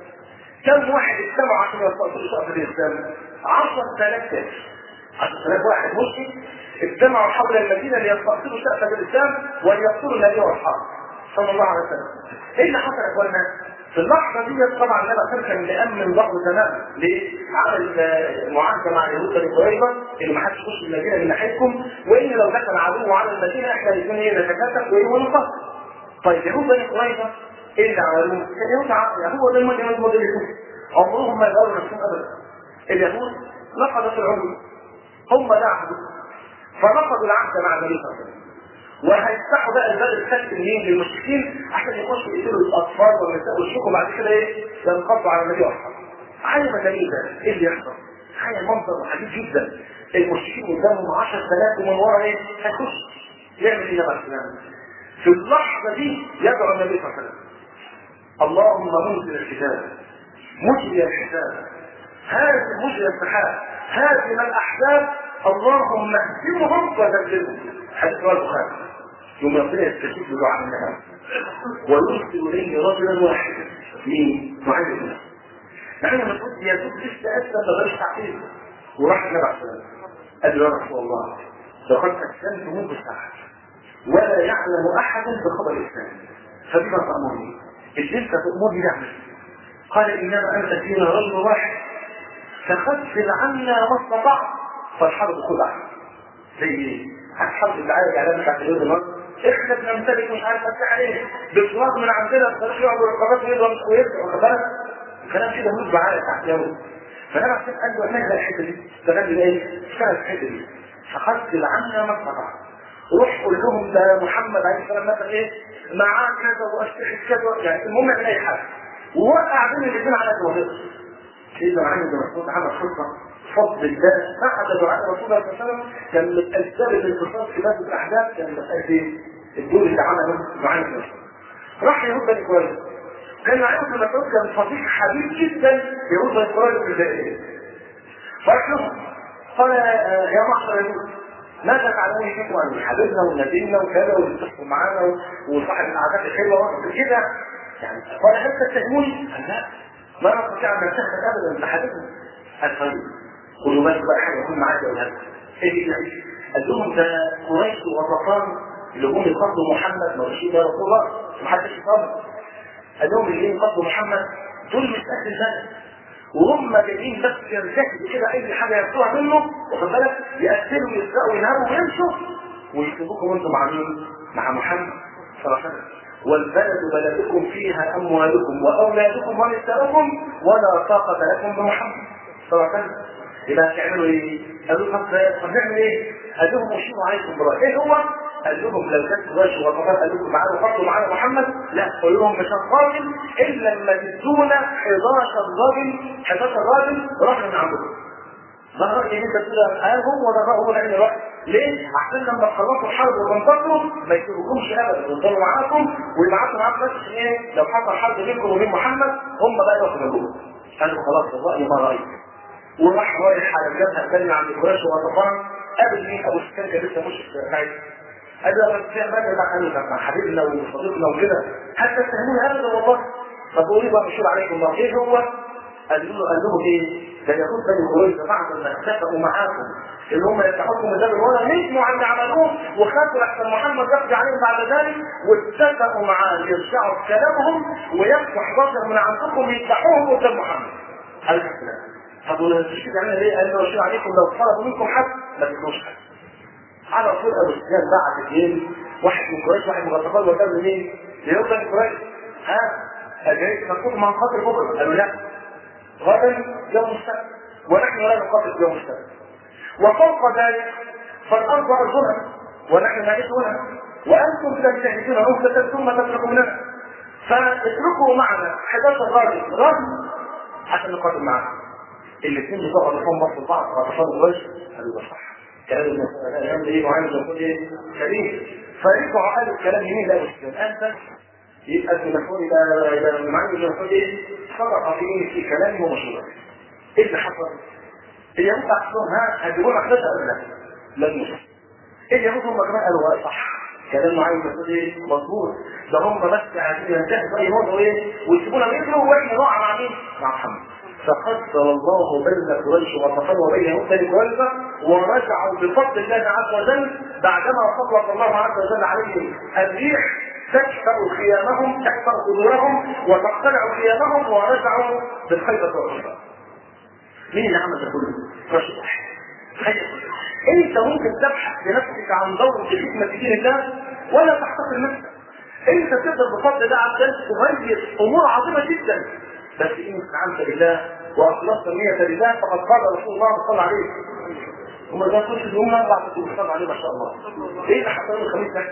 كم واحد اجتمع عشان يستأصلوا شرف الاسلام 10000 كاس 10000 واحد مسلم اجتمعوا حول المدينه ليستأصلوا شرف الاسلام وليقتلوا النبي واصحابه صلى الله عليه وسلم ايه اللي حصل يا اخوانا؟ في اللحظة دي طبعا النبي صلى كان مأمن ضغط تماما ليه؟ عمل معاهدة مع اليهود بني قريظة اللي ما حدش يخش المدينة من ناحيتكم وإن لو دخل عدو على المدينة احنا الاثنين ايه نتكاتف وايه ونقاتل. طيب يهود بني قريظة ايه اللي عملوه؟ اليهود يعني هو ده المدينة موديلكم عمرهم ما يغيروا نفسهم ابدا. اليهود نقضت العهود هم ده عهدهم فنقضوا العهد مع النبي صلى الله عليه وسلم وهيفتحوا بقى الباب الخلف منين للمشركين عشان يخشوا يقتلوا الاطفال والنساء والشيوخ وبعد كده ايه ينقضوا على النبي واصحابه. علم النبي ده ايه اللي يحصل؟ حاجه منظر عجيب جدا المشركين قدامهم 10000 ومن ورا ايه؟ هيخش يعمل ايه بقى الكلام؟ في اللحظه دي يدعو النبي صلى الله عليه وسلم اللهم منزل الكتاب مجري الحساب هذه مجري السحاب هذه الاحزاب اللهم اهزمهم وذللهم حديث رواه البخاري يوم ربنا يستجيب لدعاء النبي ويرسل اليه رجلا واحدا مين؟ معين الناس يعني لما تقول يا زوج لسه اسلم ما غيرش تعقيد وراح النبي عليه الصلاه قال له يا رسول الله لقد اسلمت منذ ساعه ولا يعلم احد بخبر الاسلام فبما تامرني اللي انت تامرني نعمل قال انما انت فينا رجل واحد فخفل عنا ما استطعت فالحرب خدعه زي ايه؟ الحرب اللي عايز اعلان بتاعت اليهود النهارده احنا بنمتلك مش عارف افتح عليه بفراغ من عندنا الطريق يقعد الرقابات ويضرب ويرجع واخد بالك كلام كده مش بعالة تحت يوم فانا عشان قال له اعمل الحته دي استغل ايه؟ اشتغل في الحته دي فخدت العنا ما استطعت روح قول لهم ده محمد عليه السلام مثلا ايه معاه كذا واشتحت كذا يعني المهم يعمل اي حاجه ووقع بين الاثنين على الوهير سيدنا محمد بن مسعود عمل خطه فضل الله بعد دعاء رسول الله صلى الله عليه وسلم كان من اسباب الانتصار في باب الاحداث كان مساله الدور اللي عمله دعاء الرسول راح يهود بني قريظه كان يعرف ان مسعود كان صديق حبيب جدا يهود بني قريظه في الجاهليه فراح لهم قال يا معشر يهود ماذا تعلمون فيكم عن حبيبنا ونبينا وكذا وبتصحوا معانا وصاحب العادات الحلوه وكده يعني قال هل تتهموني؟ قال لا ما نستطيع ان نتهم ابدا بحبيبنا قال طيب خدوا بالك بقى حاجه يكون معاك يا ولاد ايه دي قال لهم ده قريش وغطفان اللي هم يقتلوا محمد ما رشيد يا رسول الله محدش يصبر قال لهم اللي يقتلوا محمد دول مش اهل البلد وهم جايين بس يرتكبوا كده اي حاجه ياخدوها منه واخد بالك يقتلوا يسرقوا ينهبوا ويمشوا ويسيبوكم انتم مع مين؟ مع محمد صلى الله عليه وسلم والبلد بلدكم فيها اموالكم واولادكم ونساؤكم ولا طاقه لكم بمحمد صلى الله عليه وسلم يبقى هتعملوا ايه؟ قالوا طب طب نعمل ايه؟ قال لهم اشيروا عليكم براء ايه هو؟ قال لهم لو كانت قريش وغطفان قال لكم معانا فضلوا معانا محمد لا قال لهم مش هنقاتل الا لما تدونا 11 راجل 11 راجل راجل من عندكم ده الراي اللي انت تقول اه هو ده الراي هو ده اللي راي ليه؟ عشان لما تخلصوا الحرب وتنتصروا ما يسيبوكمش ابدا يفضلوا معاكم ويبعتوا معاكم ناس عشان ايه؟ لو حصل حرب بينكم وبين محمد هم بقى يقفوا جنبكم قالوا خلاص الراي ما رايك وراح رايح على الجبهه الثانيه عند قريش وغطفان قابل مين ابو سفيان كان لسه مش خايف قال له ابو سفيان ماذا دخلنا مع حبيبنا وصديقنا وكده هل تتهموني ابدا والله طب قولي بقى مشهور عليكم الله ايه هو قال له قال لهم ايه؟ ده يهود بني قريظه بعد ما اتفقوا معاكم ان هم يفتحوكم من باب الورى ندموا على اللي عملوه وخافوا لحسن محمد يقضي عليهم بعد ذلك واتفقوا معاه يرجعوا في كلامهم ويفتحوا 11 من عندكم يذبحوهم قدام محمد. عليه السلام. طب ونشيد علينا ليه؟ قال له رشيد عليكم لو طلبوا منكم حد ما تدوش حد. على طول ابو سفيان بعت اثنين واحد من قريش واحد من غطفان وكان منين؟ ليوم بني قريش ها أجريت مكتوب من قتل بكره قالوا لا غدا يوم السبت ونحن لا نقاتل يوم السبت وفوق ذلك فالارض ارضنا ونحن نعيشنا وانتم تجتهدون رهبه ثم تتركوننا فاتركوا معنا 11 راجل رجل عشان نقاتل معاهم الاثنين بتوع غطفان بصوا بعض غطفان قريش قالوا ده صح كلام الناس ايه وعامل يقول ايه كريم فرجعوا قالوا الكلام يمين لا مشكله الان بس يبقى المسؤول الى الى المعلم المسؤول ايه صدق في في كلامه ومشروعه ايه اللي حصل؟ اليهود احسن ها هجيبوا لك احداث ولا لا؟ لم يحصل اليهود هم كمان قالوا صح كلام معين المسؤول ايه مظبوط ده هم بس عايزين ينتهزوا اي موضوع ايه ويسيبونا يجروا واحنا نقع مع مين؟ مع محمد فقدر الله بين قريش وغطفان وبين يهود بني قريظه ورجعوا بفضل الله عز وجل بعدما سلط الله عز وجل عليهم الريح تكسر خيامهم تكسر قدورهم وتقتلع خيامهم ورجعوا بالخيبة والخيبة. مين اللي عمل ده كله؟ رشد واحد. تخيل انت ممكن تبحث بنفسك عن دور في خدمة دين الله ولا تحتقر نفسك. انت تقدر بفضل الله عز وجل تغير امور عظيمة جدا بس ان استعنت بالله واخلصت النية لله فقد قال رسول الله صلى الله عليه وسلم هم ده كل يوم اربع صلى عليه ما شاء الله. ايه اللي حصل الخميس ده؟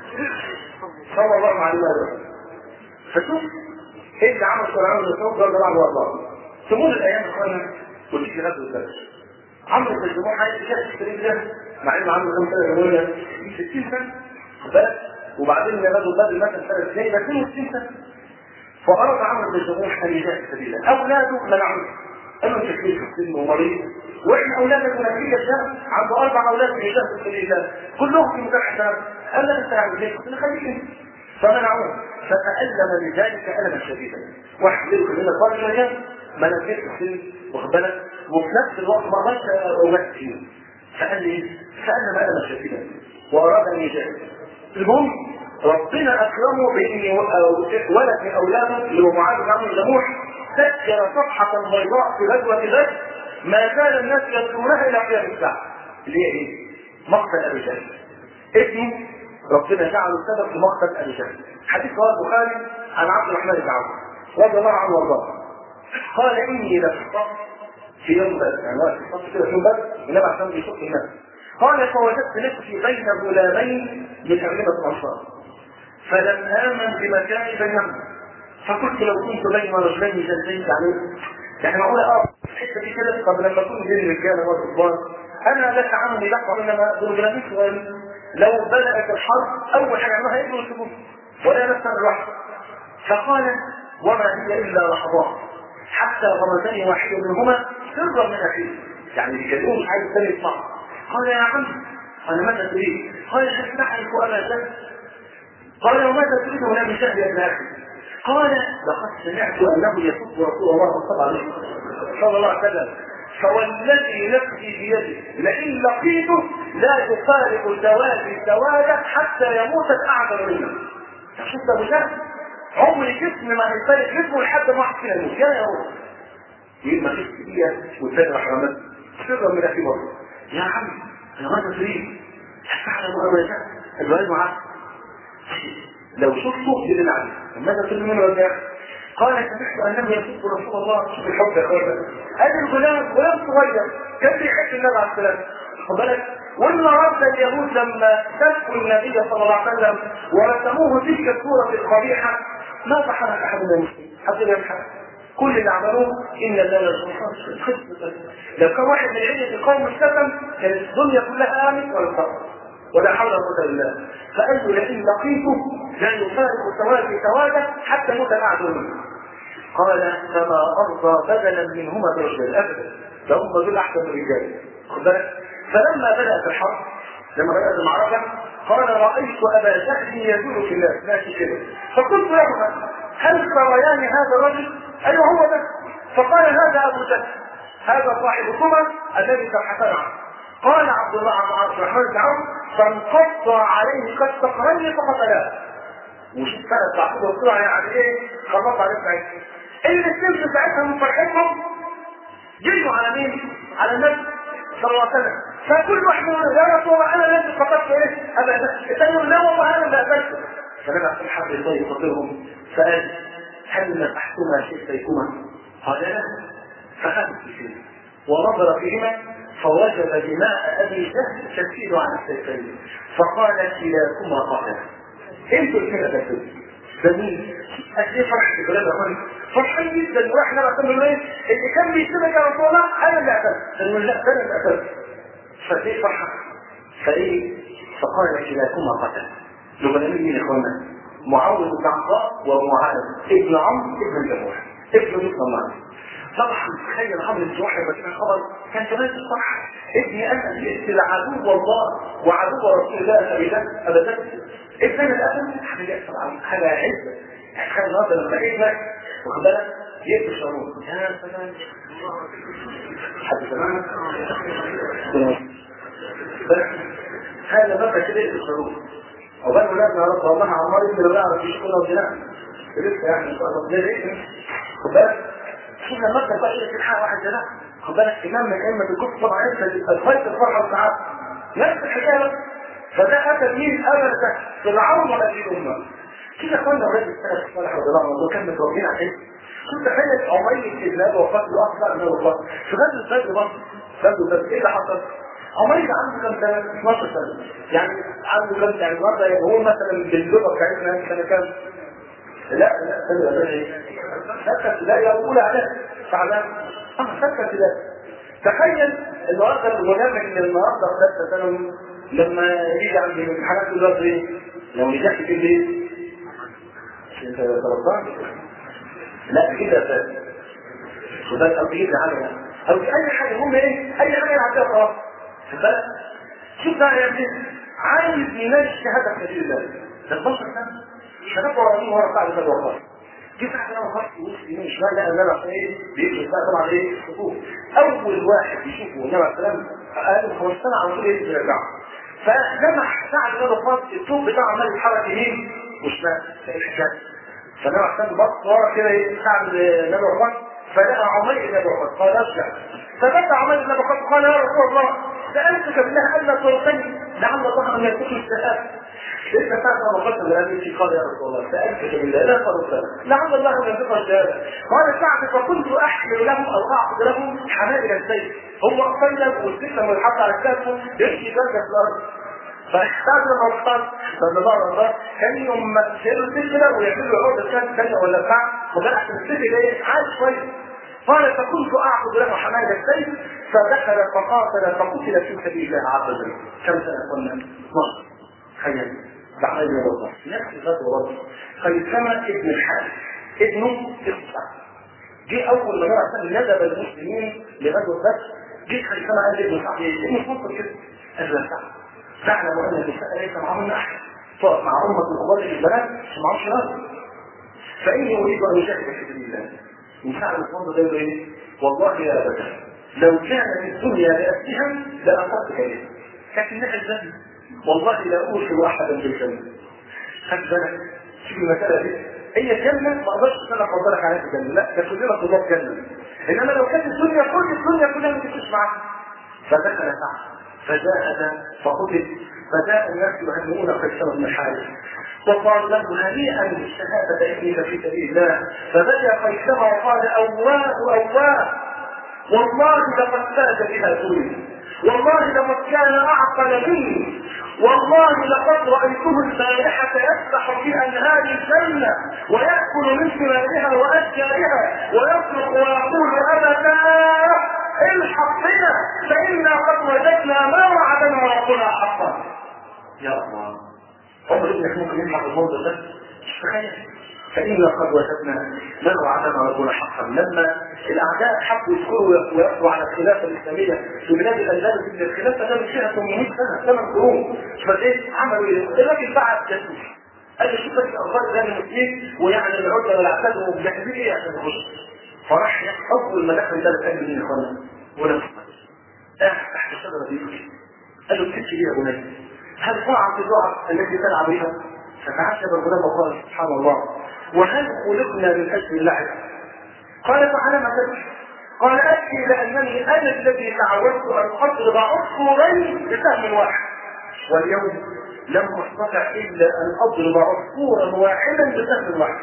صلى الله عليه وسلم فشوف ايه اللي عمل صلى الله عليه وسلم ده بعد الله تمر الايام اخوانا وتيجي غزوه البدر عمرو بن الجموع عايز يشوف السرير ده مع انه عنده كام سنه يقول 60 سنه بس وبعدين غزوه بدر مثلا سنه اثنين 62 سنه فاراد عمرو بن الجموع ان يجاهد سبيلا اولاده منعوه قالوا انت كبير في السن ومريض واحنا اولادك نتيجه ده عنده اربع اولاد في يجاهدوا في سبيل الله كلهم في مكان حساب قال لا انت يعني ليه؟ قلت له خليك انت فمنعوه فتألم لذلك ألما شديدا واحد منهم من الفرج شوية ما نزلت السن واخد بالك وفي نفس الوقت ما رضاش أوقات كتير فقال لي فألم ألما شديدا وأراد أن يجاهد المهم ربنا أكرمه بأن ولد من أولاده اللي هو معاذ بن عمرو الجموح سكر صفحة بيضاء في غزوة بدر ما كان الناس يذكرونها إلى قيام الساعة اللي هي إيه؟ مقتل أبي جهل اسمه ربنا جعله السبب في مقتل ابي جهل حديث رواه البخاري عن عبد الرحمن بن عوف رضي الله عنه وارضاه قال اني لفي في يوم بدر يعني وقت الصف كده في يوم بدر النبي عشان بيشق الناس قال فوجدت نفسي بين غلامين من أغلبة الأنصار فلم آمن بمكان بينهم فقلت لو كنت بين رجلين جلدين يعني يعني معقولة اه الحته دي كده طب لما اكون بين الرجاله والكبار انا لا تعامل لحظه انما دول جلالين صغيرين لو بدأت الحرب أول حاجة عملوها يجروا يسيبوه ولا نفسا الواحد فقال وما هي إلا لحظات حتى غمزني واحد منهما سرا من أخيه يعني بيكلمه مش عايز الثاني يسمع قال يا عم أنا ماذا تريد؟ قال هل تعرف أبا جهل؟ قال وماذا تريد من أبي جهل يا ابن أخي؟ قال لقد سمعت أنه يسب رسول الله صلى الله عليه وسلم صلى الله عليه وسلم فوالذي نفسي بيده لئن لقيته لا يفارق سوادي سوادا حتى يموت الاعذر منه شفت ابو جهل عمر جسم ما هيفارق جسمه لحد ما واحد فينا يموت يا يا هو يبقى ما فيش دقيقه والثاني راح رمت سرا من اخي برضه يا عم يا ماذا تريد؟ تعلم ابا جهل الوالد معاه لو شفته يدل عليه ماذا تريد منه يا قال سمعت انه يسب رسول الله شوف الحب يا اخوانا قال الغلام غلام صغير كان بيحب النبي عليه السلام خد بالك والنهارده اليهود لما سبوا النبي صلى الله عليه وسلم ورسموه تلك الصوره القبيحه ما فحمت احد من المسلمين حد يضحك كل اللي عملوه ان لا يرجو لو كان واحد من عيله القوم السكن كانت الدنيا كلها امن ولا تقوى ولا حول ولا قوه الا بالله فقال له لئن لقيته لا يفارق سوادي سوادا حتى يموت الاعداء منه قال فما ارضى بدلا منهما برجل ابدا ده هم دول احسن من الرجال خد بالك فلما بدات الحرب لما بدات المعركه قال رايت ابا جهل يدور في الناس ماشي كده فقلت لهما هل تريان هذا الرجل؟ ايوه هو ده فقال هذا ابو جهل هذا صاحب الصبر الذي تبحثنا عنه قال عبد الله عبد الرحمن بن عوف فانقض عليه كالصقرين فقتلاه وشوف سنة صاحبه الصبر يعني ايه خلص عليه ساعتها اللي السلسل ساعتها من فرحتهم جريوا على مين؟ على النبي صلى الله عليه وسلم فكل واحد يقول يا رسول الله انا الذي قتلت ايه؟ ابا الثاني يقول لا والله انا اللي قتلته فنبع في الحق الله يخاطبهم فقال هل مسحتما شفتيكما؟ قال لا فخذت فيه ونظر فيهما فوجد دماء ابي جهل تسيل على السيفين فقال كلاكما قتل انتوا الاثنين قتلتوا ده مين؟ قد ايه فرح في بلاد اخواني فرحان جدا واحنا بقى ايه اللي كان بيسيبك يا رسول الله انا اللي قتلت قال لا انا اللي قتلت فدي فرحه فايه فقال كلاكما قتل لو مين يا اخوانا معاويه بن عطاء ومعاذ ابن عمرو ابن الجموح ابن مثل الله طبعا تخيل عمرو بن جموح لما كان خبر كان كمان الصح ابني انا جئت عدو الله وعدو رسول الله ابدا ابدا ابن الاسد حاجه يحصل حاجه عزه يعني تخيل النهارده لما ابنك واخد بالك يقفل شرور يا سلام حد سمعنا هذا بقى كده يقفل شرور عقبال ولادنا يا رب والله عمار ابن اللي بيعرف يشكونا وجنان لسه يعني ان شاء الله ده ايه خد بالك شوف لما انت بقى ايه تلحق واحد زي ده خد بالك امام من ائمه الكفر طبعا انت الخيط الفرحه والسعاده نفس الحكايه بس فده اتى مين ابدا فرعون ولا في الامه كده اخوانا الراجل السلف الصالح رضي الله عنه كان متربيين على ايه؟ كنت تخيل عمير ابن ابي وفاه له اكثر من ابي وفاه في غزوه بدر برضه غزوه بدر ايه اللي حصل؟ عمير عنده كم سنه؟ 12 سنه يعني عنده كم يعني النهارده يقول مثلا باللغه بتاعتنا سنه كام؟ لا لا سنه لا سته ابتدائي اولى عليه تعبان اه سته ابتدائي تخيل النهارده الغلام اللي النهارده في ثالثه ثانوي لما يجي عند الامتحانات يقول ايه؟ لو نجحت في ايه؟ انت 13 لا كده بس وده او كده حاجه او اي حاجه هم ايه؟ اي حاجه يعديها خلاص بالك شوف بقى يا ابني عايز ينال الشهاده في سبيل الله ده 12 سنه شباب ورا ورا بعد كده وقف جه بعد كده وقف وسط يمين شمال لقى النبي عليه ايه بيكشف بقى طبعا ايه الصفوف اول واحد يشوفه النبي عليه السلام اقل من 15 سنه على طول ايه يرجعه فلمح سعد النبي خلاص الثوب بتاعه عمال يتحرك يمين وشمال في الحجاز فالنبي عليه السلام بص ورا كده ايه سعد النبي خلاص فلقى عمير بن ابي قال ارجع فبدا عمير بن ابي قال يا رسول الله سالتك بالله الا ترقني لعل الله ان يرزقني الشهاده ليس ساعة ما قلت لأبي قال يا رسول الله سألتك بالله لا فرصة لعل الله أن يرزقنا الشهادة قال سعد فكنت أحمل لهم أو أعقد لهم حمائل السيف هو قيل والسكة والحط على كتافه يمشي درجة في الأرض فاحتاج لما وصل صلى الله عليه وسلم كان يوم شيلوا السيف كده ويعملوا عقدة كام ثانية ولا بتاع وكان أحسن السيف ده عايش كويس قال فكنت اعقد له حماية السيف فدخل فقاتل فقتل في سبيل الله عز وجل كم سنه قلنا؟ 12 تخيل بعد الوضع نفس الغزوه برضه خيثمه ابن الحارث ابنه اخطا جه اول ما جاء ندب المسلمين لغزوه بدر جه خيثمه قال ابن سعد ابن فضل كده قال له سعد تعلم ان النساء ليس معهن احد تقف مع امه الخضر البنات مش معهمش راجل فاني اريد ان اجاهد في سبيل الله وسعد الفضل ده ايه؟ والله يا ابدا لو كانت الدنيا بأسها لأخذت إليه لكنها الجنة والله لا أوصل أحدا بالجنة خد بالك شوف المسألة دي هي الجنة ما أقدرش أنا أفضلك عليها في الجنة لا ده كلنا طلاب جنة إنما لو كانت الدنيا كل الدنيا كلها ما تمشيش معاها فدخل سعد فجاهد فقتل فجاء الناس يهنئون قيصر بن حارث وقال له هنيئا بالشهادة ابنك في سبيل الله فبدا قيصر وقال أواه أواه والله لقد فاز بها سوريا والله لقد كان اعقل مني والله لقد رايته البارحه يسبح في انهار الجنه وياكل من ثمارها واشجارها ويصرخ ويقول ابدا الحق بنا فانا قد وجدنا ما وعدنا ربنا حقا يا الله عمر ابنك ممكن يلحق الموضوع ده مش تخيل فإنا قد وجدنا ما وعدنا ربنا حقا لما الأعداء حبوا يذكروا ويقضوا على الخلافة الإسلامية في بلاد الأندلس إن الخلافة ده من فيها 800 سنة ثمان قرون فإيه عملوا إيه؟ الراجل بعت جاسوس قال لي شوف بس أخبار ده المسلمين ويعني العدة والعتاد ومجهزين إيه عشان يخش فراح اول ما دخل ده قال مين يا اخوانا؟ ولا قاعد تحت الشجره دي قال له بتبكي ليه يا بني؟ هل ضاعت اللعب التي تلعب بها؟ فتعجب الغلام وقال سبحان الله وهل خلقنا من اجل اللعب؟ قال فعلى ما تبكي؟ قال ابكي لانني انا الذي تعودت ان اضرب عصفورين بسهم واحد واليوم لم استطع الا ان اضرب عصفورا واحدا بسهم واحد.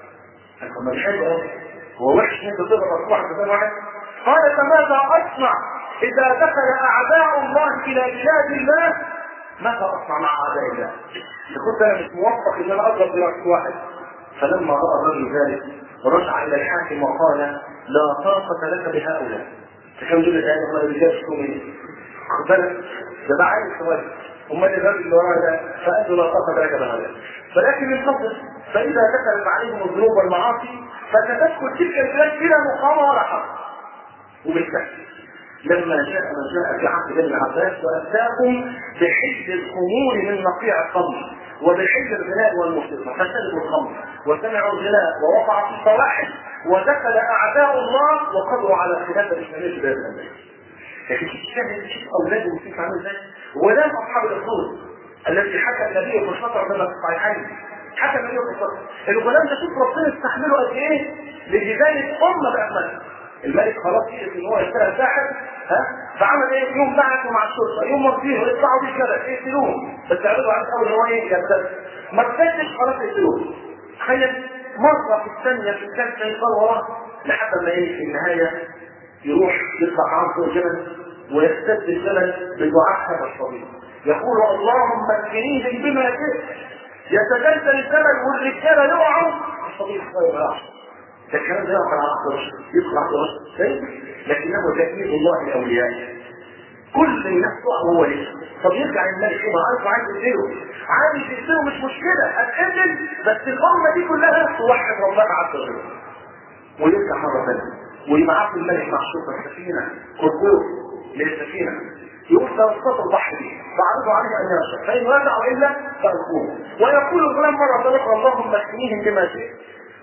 قال ما حلو هو وحش ان انت تضرب عصفور بسهم واحد؟ قال فماذا اصنع اذا دخل اعداء الله الى بلاد الله ماذا اصنع مع اعداء الله؟ كنت انا مش موفق ان انا اضرب برأس واحد فلما راى الرجل ذلك رجع الى الحاكم وقال لا طاقه لك بهؤلاء فكم دول الان هم الرجال شكومين خد بالك ده ده عايز سؤال امال الراجل اللي وراه ده فقال له لا طاقه لك بهؤلاء فلكن انتظر فاذا دخلت عليهم الذنوب والمعاصي فتدخل تلك البلاد بلا مقاومه ولا حرب وبالفعل لما جاء من جاء في عهد بن عباس واتاهم بحل الخمور من نقيع الخمر وبحل الغناء والموسيقى فشربوا الخمر وسمعوا الغناء ووقع في الصواحب ودخل اعداء الله وقضوا على خلافه الاسلاميه في بلاد الامريكا. لكن الشاهد شوف اولاده الموسيقى عامل ازاي؟ ولام اصحاب الاصول الذي حكى النبي في الشطر كما في الصحيحين حكى النبي في الشطر الغلام ده شوف ربنا استحمله قد ايه لهدايه امه باكملها الملك خلاص يقف ان هو يشتغل ساحر ها فعمل ايه يوم بعثوا مع الشرطه يوم واخدينه يطلعوا بيه كده يقتلوه بس يعرضوا على اول ان هو ايه يرتد ما ارتدش خلاص يقتلوه تخيل مره في الثانيه في الثالثه يقال وراه لحد ما ايه في النهايه يروح يطلع عام فوق الجبل ويستد الجبل بدعاء هذا الصبي يقول اللهم اكفنيهم بما شئت يتزلزل الجبل والرجاله يقعوا الصبي الصغير ما يقعش ده الكلام ده يقع على عقل رشد يطلع عقل رشد لكنه تأكيد الله لأوليائه كل الناس تقع وهو لسه طب يرجع الملك يبقى عارف عايز يقتله عايز يقتله مش مشكلة هتقتل بس الأمة دي كلها توحد ربنا عز وجل ويرجع مرة ثانية ويبعث الملك مع الشرطة السفينة قرقور للسفينة يقول سيصطاد البحر دي فعرضوا عليه ان يرجع فان رجعوا الا فالقوه ويقول الغلام مره اخرى اللهم اكفنيهم بما شئت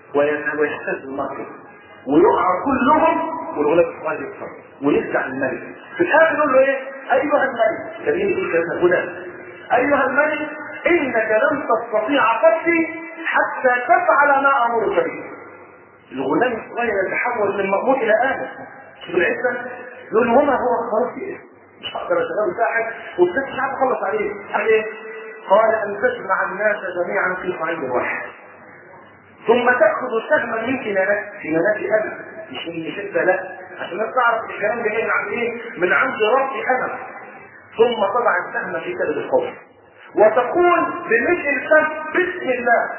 ويهتز المركب ويقع كلهم والغلام الصغير يكسر ويرجع الملك في الاخر يقول له ايه ايها الملك كريم يقول كلمه غلام ايها الملك انك لن تستطيع قتلي حتى تفعل ما امرك به الغلام الصغير يتحول من مأمور الى آلة شوف العزة يقول وما هو خلاص ايه مش هقدر اشغله ساحر وبس مش عارف اخلص عليه قال ايه قال ان تجمع الناس جميعا في صعيد واحد ثم تاخذ سهما من كنانات كنانات انا مش من شده لا عشان الناس تعرف الكلام ده جاي من عند ايه من عند ربي انا ثم تضع السهم في كبد القوس وتقول بمثل السهم بسم الله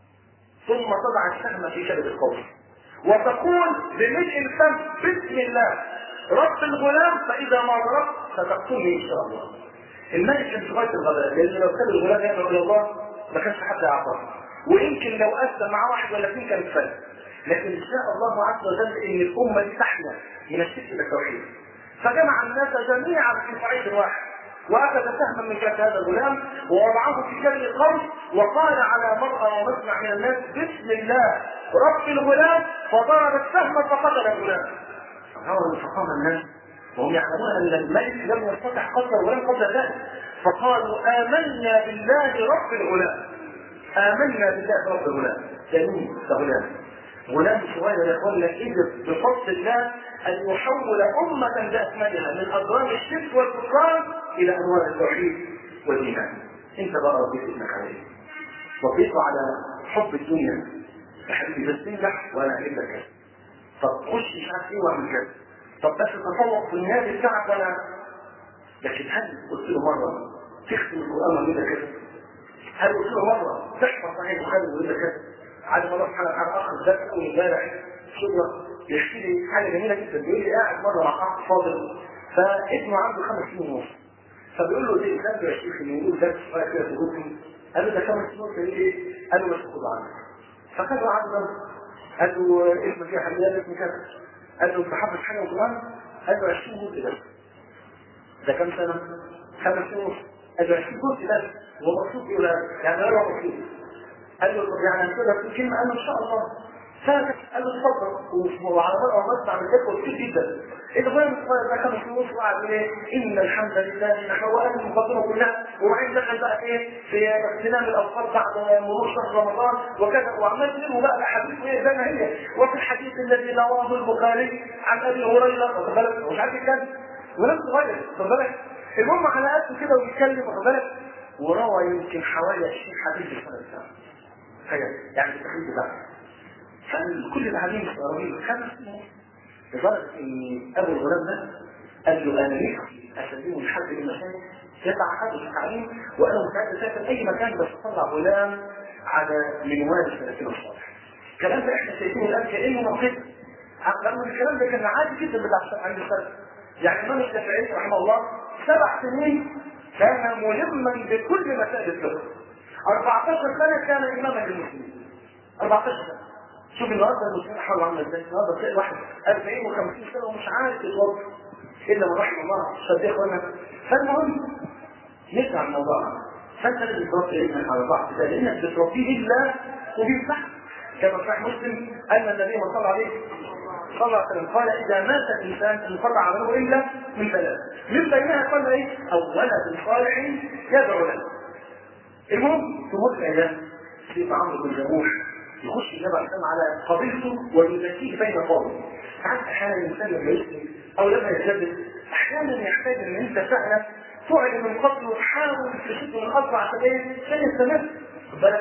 ثم تضع السهم في كبد القوس وتقول بمثل السهم بسم الله رب الغلام فاذا ما ضربت ستقتلني ان شاء الله الملك كان في غايه الغباء لان لو كان الغلام يدعو الى الله ما كانش حد يعطاه ويمكن لو أسلم مع واحد ولا اثنين كان فل لكن شاء الله عز وجل ان الامه دي تحيا من الشرك الى التوحيد فجمع الناس جميعا في صعيد واحد واخذ سهما من كف هذا الغلام ووضعه في كبد القوس وقال على مرأى ومسمع من الناس بسم الله رب الغلام فضرب السهم فقتل الغلام فقال فقام الناس وهم يعلمون ان الملك لم يستطع قتل الغلام قبل ذلك فقالوا امنا بالله رب الغلام آمنا بالله رب الغلام جميل غلام غلام صغير يقول لك إذن بفضل الله أن يحول أمة بأكملها من أضرار الشرك والكفران إلى أنوار التوحيد والإيمان أنت بقى ربيت ابنك عليه ربيته على حب الدنيا يا حبيبي بس تنجح وأنا أجيب لك كذا طب خش مش عارف إيه وأعمل كذا طب بس تفوق في النادي بتاعك وأنا لكن هل قلت له مرة تختم القرآن وأعمل لك كذا هل قلت له مرة تحفظ صحيح البخاري ويقول لك كده عاد الله سبحانه وتعالى اخر درس اول امبارح شبرا يحكي لي حاجه جميله جدا بيقول لي قاعد مره مع اخ فاضل فابنه عنده خمس سنين ونص فبيقول له ايه كان يا شيخ اللي يقول درس صغير كده في الركن قال له ده خمس سنين ونص ايه؟ قال له مش خد عنه فخده عنده قال له اسمك ايه يا حبيبي؟ قال له اسمي كذا قال له انت حافظ حاجه من القران؟ قال له 20 جزء بس ده كام سنه؟ خمس سنين ونص قال له 20 جزء بس هو مقصود ايه يعني غير مقصود قال له طب يعني كده في كلمه قال له ان شاء الله فقال له اتفضل وعلى مرة ومسمع من كتبه كتير جدا الغلام الصغير ده كان في النص وقعد يقول ايه ان الحمد لله نحن وقال المقدمه كلها وبعدين دخل بقى ايه في اغتنام الاوقات بعد مرور شهر رمضان وكذا وعمال يلم بقى الاحاديث وهي زي ما هي وفي الحديث الذي رواه البخاري عن ابي هريره واخد بالك مش عارف يتكلم ولم صغير واخد بالك المهم على قده كده ويتكلم واخد بالك وروى يمكن حوالي 20 حديث في السنه السابعه تخيل يعني التخيل بتاعه كان كل العليم الصغيرين خمس سنين لدرجه ان ابو الغلام ده قال له انا نفسي اسلمه لحد من المشايخ يتعهدوا في التعليم وانا مستعد اسافر اي مكان بس اطلع غلام على منوال السلفين الصالح. الكلام ده احنا شايفينه الان كانه موقف رغم الكلام ده كان عادي جدا بتاع عند السلف. يعني الامام الشافعي رحمه الله سبع سنين كان ملما بكل مسائل الفقه. 14 سنه كان اماما للمسلمين. 14 سنه. شوف النهارده المسلمين حاولوا عامله ازاي النهارده تلاقي واحد 40 و50 سنه ومش عارف يتوضا الا من رحم الله صدق يا اخوانا فالمهم نرجع الموضوع فانت لازم تربي ابنك على بعض ده لانك بتربيه الا وبينفعك كما صحيح مسلم ان النبي صلى الله عليه صلى الله عليه وسلم قال اذا مات الانسان انقطع عمله الا من ثلاث من بينها قال ايه او ولد صالح يدعو له المهم تمر الايام في عمرو بن جموح يخش النبي عليه على قضيته ويزكيه بين قومه ساعات احيانا الانسان لما يسلم او لما يجدد احيانا يحتاج ان انت فعلا تعلن من قبل وتحاول تشد من اصبع سبيل عشان يستمر خد بالك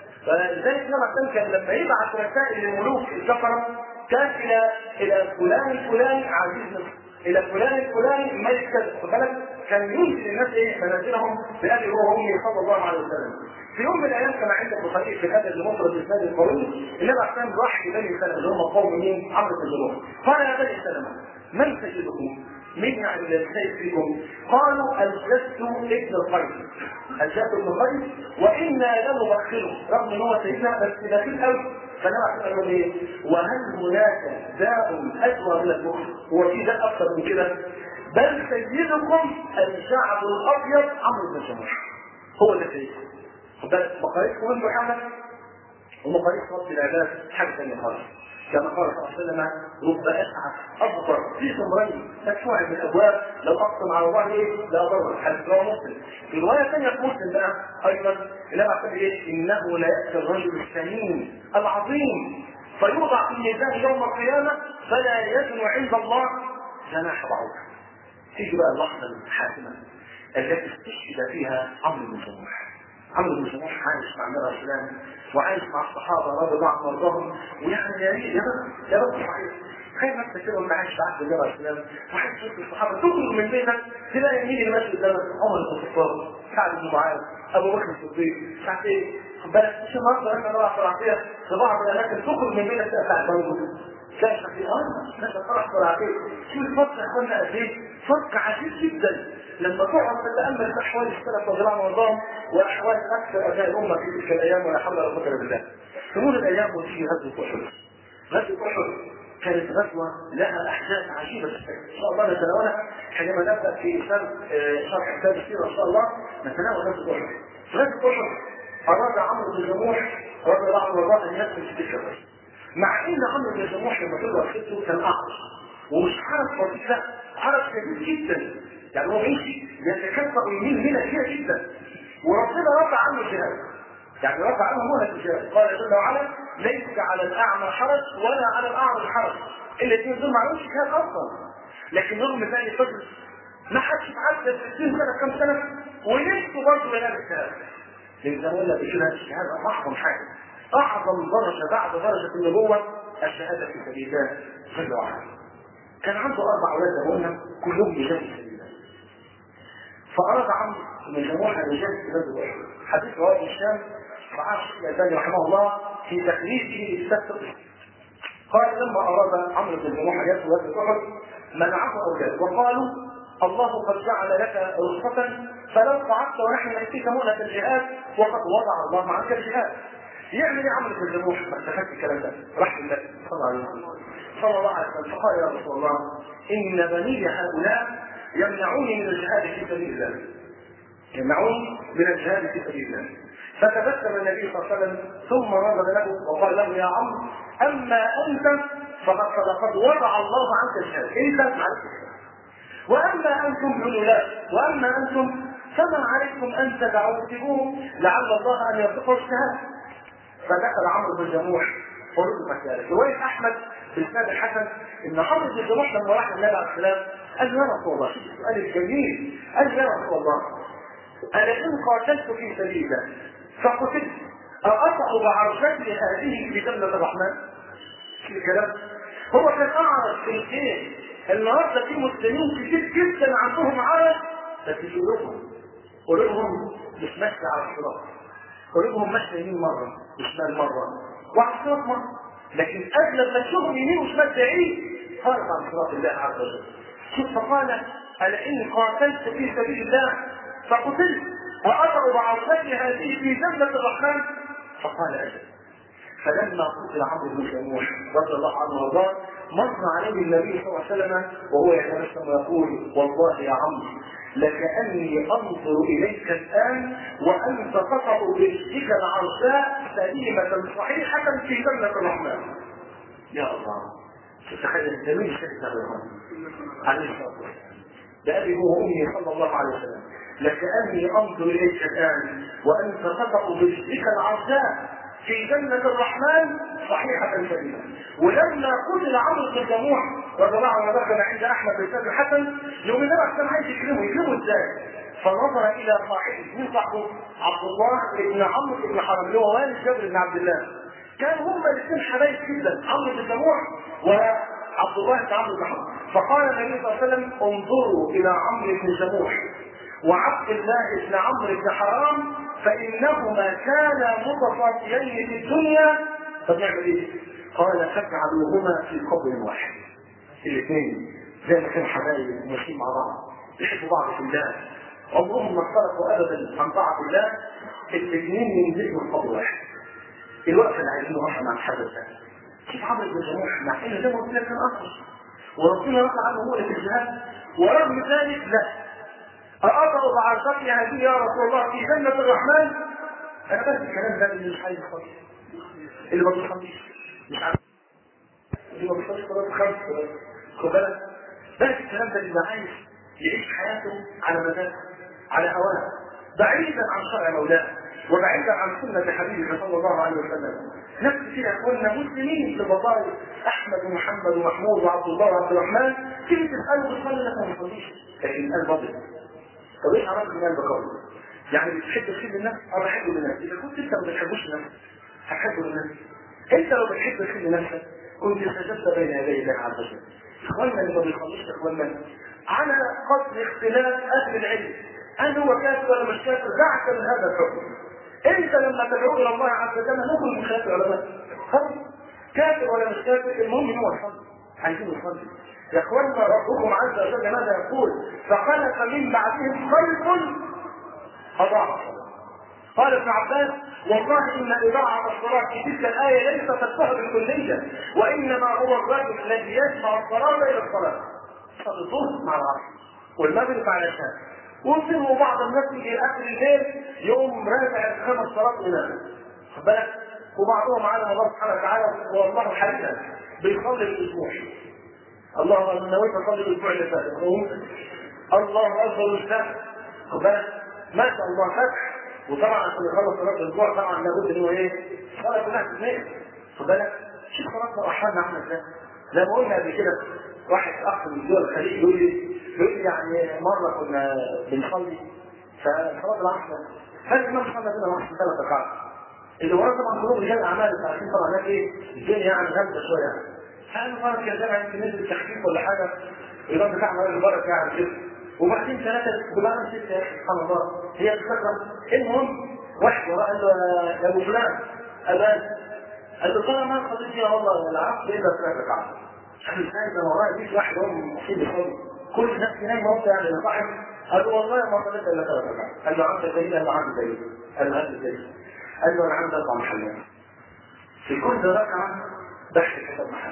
فلذلك النبي كان لما يبعث رسائل للملوك الكفره كان الى الى فلان الفلاني عزيز مصر الى فلان الفلاني ملك كذا خد بالك كان ينزل الناس ايه منازلهم بابي هو وامي صلى الله عليه وسلم في يوم من الايام كما عند البخاري في الادب لمفرد الاسناد القوي النبي عليه السلام راح لبني سلمه اللي هم قوم مين؟ عمرو بن جموح قال يا بني سلمه من سيدكم؟ من يعني السيد فيكم؟ قالوا الجد ابن القيس الجد ابن القيس وانا لنبخله رغم ان هو سيدنا بس بخيل قوي فنبع قال لهم ايه؟ وهل هناك داء ادوى من البخل؟ هو في داء اكثر من كده؟ بل سيدكم الشعب الابيض عمرو بن جموح هو اللي سيدكم خد بالك مقاييس من محمد ومقاييس رب العباد حاجه ثانيه خالص كما قال صلى الله عليه وسلم رب اسعد اكبر في ثمرين مدفوع من الابواب لو اقسم على الله ايه لا ضر حديث رواه مسلم في روايه ثانيه في مسلم بقى ايضا النبي عليه ايه انه لا ياتي الرجل السمين العظيم فيوضع في الميزان يوم القيامه فلا يزن عند الله جناح بعوضه تيجي بقى اللحظه الحاسمه التي استشهد فيها عمرو بن جموح عمرو بن جموح عايش مع النبي عليه السلام وعايش مع الصحابه رضي الله عنهم وارضاهم ويعني يا ريت يا رب يا رب صحيح تخيل نفسك كده وانت عايش بعد النبي عليه السلام وعايش وسط الصحابه تخرج من بيتك تلاقي مين اللي ماشي قدامك عمر بن الخطاب سعد بن معاذ ابو بكر الصديق مش عارف ايه خد بالك مش النهارده احنا نروح في العطيه في بعض الاماكن تخرج من بيتك تلاقي سعد بن تلاقي شخصيه اه ناس فرح في العطيه شوف الفرق يا اخوانا قد ايه فرق عجيب جدا لما تقعد تتامل في احوال السلف رضي الله عنهم وارضاهم واحوال اكثر ابناء الامه في تلك الايام ولا حول ولا قوه الا بالله. تمر الايام وتيجي غزوه احد. غزوه احد كانت غزوه لها احداث عجيبه جدا. ان شاء الله نتناولها حينما نبدا في شرح كتاب السيره ان شاء الله نتناول غزوه احد. غزوه احد اراد عمرو بن جموح رضي الله عنه وارضاه ان يدخل في تلك الغزوه. مع ان عمرو بن جموح لما طلع خدته كان اعرج ومش حرج بسيط لا حرج شديد جدا يعني هو ماشي يتكبر يمين هنا كتير جدا وربنا رفع عنه الجهاد يعني رفع عنه مهنة الجهاد قال جل وعلا ليس على الاعمى حرج ولا على الاعرج حرج الاثنين دول ما عملوش جهاد اصلا لكن رغم ذلك فضل ما حدش اتعدى 60 سنه كم سنه ونفسه برضه ينال الشهاده لان زي ما قلنا بكده الشهاده اعظم حاجه اعظم درجه بعد درجه النبوه الشهاده في سبيل الله جل وعلا كان عنده اربع اولاد زي ما قلنا كلهم بجد سبيل الله فاراد عمرو بن جموح ان يجهز بلاد احد حديث رواه الشام وعاش الالباني رحمه الله في تخريجه للسبت قال لما اراد عمرو بن جموح ان يدخل واد احد منعه اولاد وقالوا الله قد جعل لك رخصة فلو قعدت ونحن نأتيك مؤنة الجهاد وقد وضع الله عنك الجهاد يعمل ايه عمرو بن جموح ما استفدت الكلام ده راح للنبي صلى الله عليه وسلم صلى الله عليه وسلم فقال يا رسول الله ان بني هؤلاء يمنعوني من الجهاد في سبيل الله يمنعوني من الجهاد في سبيل الله فتبسم النبي صلى الله عليه وسلم ثم نظر له وقال له يا عمرو اما انت فقد فقد وضع الله عنك الشهاده انت معلش واما انتم الولاة واما انتم فما عليكم ان تدعوا سيبوهم لعل الله ان يرزقه الشهاده فدخل عمرو بن جموح ورد مسألة رواية أحمد في الإسناد الحسن إن عمرو بن جموح لما راح النبي عليه السلام قال له يا رسول الله شوف السؤال الجميل قال له يا رسول الله أنا إن قاتلت في سبيل الله فقتلت أقطع بعرشتي هذه في جنة الرحمن؟ في الكلام هو كان أعرف في الخير النهارده في مسلمين كتير جدا عندهم عرش بس في قلوبهم قلوبهم مش ماشية على الصراط قلوبهم ماشية يمين مرة وشمال مرة وعلى الصراط مرة لكن أغلب ما تشوفهم يمين وشمال بعيد خارج عن صراط الله عز وجل شوف فقال ألا إني قاتلت في سبيل الله فقتلت وأضع بعرفتي هذه في جنة الرحمن فقال أجل فلما قتل عمرو بن شموح رضي الله عنه وارضاه مر عليه النبي صلى الله عليه وسلم وهو يتبسم ويقول والله يا عمرو لكأني أنظر إليك الآن وأنت تقع برجلك العرساء سليمة صحيحة في جنة الرحمن. يا الله تتخيل انت مين شهد الرحمن؟ عليه الصلاة والسلام. بأبي وأمي صلى الله عليه وسلم لكأني أنظر إليك الآن وأنت تقع برجلك العرساء في جنة الرحمن صحيحة سليمة ولما قتل عمرو بن جموح رضي الله عنه دخل عند احمد بن سعد الحسن يوم النبي كان عايز يكلمه يكلمه ازاي؟ فنظر الى صاحبه مين صاحبه؟ عبد الله بن عمرو بن حرام اللي هو والد جابر بن عبد الله كان هما الاثنين حبايب جدا عمرو بن جموح وعبد الله بن عمرو بن حرام فقال النبي صلى الله عليه وسلم انظروا الى عمرو بن جموح وعبد الله بن عمرو بن حرام فإنهما كانا متصافيين في الدنيا فنعمل ايه؟ قال فاجعلوهما في قبر واحد. الاثنين زي ما كانوا حبايب ماشيين مع بعض يحبوا بعض في الله عمرهم ما اختلفوا ابدا عن طاعه الله الاثنين ينزلوا في قبر واحد. الوقت اللي عايزين نروح مع الحدث ده. كيف عمرو بن جموح مع ان ده قلت لك كان اخر وربنا رفع عنه هو اللي في الجهاد ورغم ذلك لا أأطأ بعرفتي هذه يا رسول الله في جنة الرحمن أنا بس الكلام ده اللي مش عايز يصلي اللي ما بيصليش مش عارف اللي ما بيصليش صلاة خمس خد بالك بس الكلام ده اللي عايز يعيش حياته على مزاجه على هواه بعيدا عن شرع مولاه وبعيدا عن سنة حبيبه صلى الله عليه وسلم نفس كده كنا مسلمين في بطارق احمد ومحمد ومحمود وعبد الله وعبد الرحمن تيجي تساله بتصلي لك ما بتصليش لكن قال بطل طب ايش عملت من قلبك يعني بتحب الخير للناس اه بحبه للناس اذا كنت انت ما بتحبوش لنفسك هتحبه للناس انت لو بتحب الخير لنفسك كنت سجدت بين يدي الله عز وجل اخواننا اللي ما بيصلوش اخواننا على قدر اختلاف اهل العلم هل هو كافر ولا مش كافر دعك من هذا الحكم انت لما تدعو الى الله عز وجل نقول من خلاف العلماء خلاص كافر ولا مش كافر المهم هو يصلي عايزين يصلي يا اخوانا ربكم عز وجل ماذا يقول فخلف من بعدهم خلف اضاعوا الصلاه قال ابن عباس والله ان اضاعه الصلاه في تلك الايه ليست السهر الكليه وانما هو الرجل الذي يجمع الصلاه الى الصلاه صلى الظهر مع العصر والمغرب مع العشاء ويصيبوا بعض الناس في اخر الليل يوم راجع الخمس صلاه وينام خد بالك وبعضهم على الله سبحانه وتعالى والله حديثا بيصلي الاسبوع الله انا نويت اصلي الاسبوع اللي فات الله اكبر الاسلام خد بالك ما شاء الله فتح وطبعا عشان يخلص صلاه الاسبوع طبعا لابد ان هو ايه؟ صلاه كلها في الليل خد بالك شوف صلاتنا واحوالنا عامله ازاي زي ما قلنا قبل كده واحد اخ من دول الخليج يقول لي يقول لي يعني مره كنا بنصلي فصلاه العصر هل الامام صلى بنا العصر ثلاث ركعات اللي وراه طبعا كلهم رجال اعمال انتوا عارفين طبعا هناك ايه الدنيا يعني غامضه شويه يعني فقالوا خلاص يا جماعه يمكن نزل تخفيف ولا حاجه الامام بتاعنا راجل بركه يعني كده وبعدين ثلاثه دولار سته يا اخي سبحان الله هي الفكره المهم واحد وراه قال له يا ابو فلان قال له قال له طبعا ما صليت يا والله العصر الا ثلاث ركعات قال له ازاي ده ورايا 100 واحد هم مصيب يصلي كل الناس نايمه وانت يعني صاحب قال له والله ما صليت الا ثلاث ركعات قال له عندك دليل قال له عندي دليل قال له هات الدليل قال له انا عندي اربع محلات في كل ركعه بحث حساب محل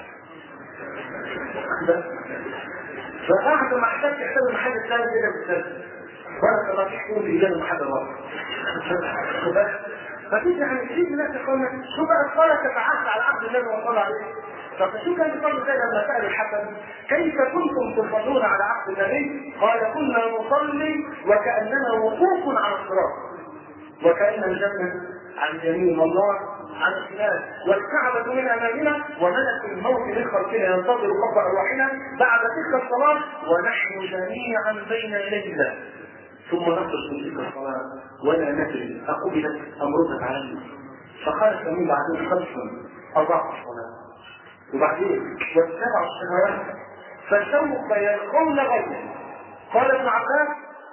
فبعد ما احتاج حساب المحل الثاني كده بالثالث بارك الله فيك تقول لي المحل الرابع فتيجي عن كثير من الناس يقول شو بقى الصلاه تتعافى على عبد الله وصلى عليه فشو كان يصلي زي لما سال الحسن كيف كنتم تصلون على عهد النبي؟ قال كنا نصلي وكاننا وقوف على الصراط وكان الجنه عن يمين الله عن الشمال والكعبة من أمامنا وملك الموت من خلفنا ينتظر قبض أرواحنا بعد تلك الصلاة ونحن جميعا بين يدي الله ثم نخرج من تلك الصلاة ولا ندري أقبلت أم ردت علينا فقال سمين بعدين خمسا أضاعوا الصلاة وبعدين واتبعوا الشهوات فسوف يلقون غيره قال ابن عباس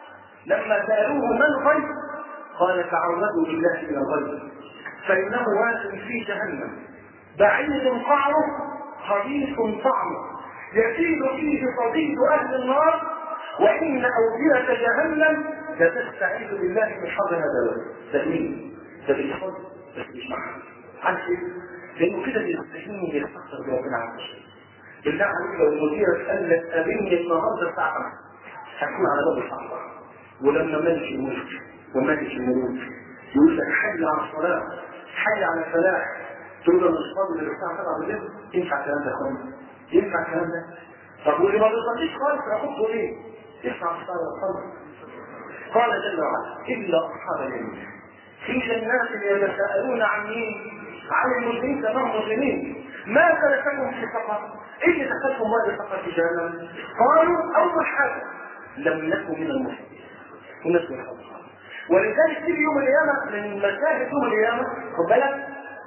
لما سألوه ما الغيب قال تعوذوا بالله من الغيب فإنه واس في جهنم بعيد قعره خبيث طعمه يزيد فيه صديد أهل النار وإن أودية جهنم لتستعيذ بالله من حر هذا سليم ده بيحصل بس مش معها عارف ايه؟ لأنه كده بيستحيل يستخسر بربنا عز وجل بالله عليك لو المديرة قالت قابلني النهارده الساعة 5 هكون على باب الصحراء ولما ملك الملك وملك الملوك يقول لك حي على الصلاة حي على الفلاح تقول له مش فاضي للساعة 7 بالليل ينفع الكلام ده يا اخوانا ينفع الكلام ده طب واللي ما بيصليش خالص اخده ليه؟ يسمع الصلاة والصلاة قال جل وعلا إلا أصحاب اليمين في جنات يتساءلون عن مين؟ عن المسلمين تمام مسلمين ما سلككم في سقر؟ ايه اللي دخلكم وادي سقر في جهنم؟ قالوا أول حاجة لم نكن من المسلمين الناس من الخلق ولذلك تيجي يوم القيامة من مشاهد يوم القيامة خد بالك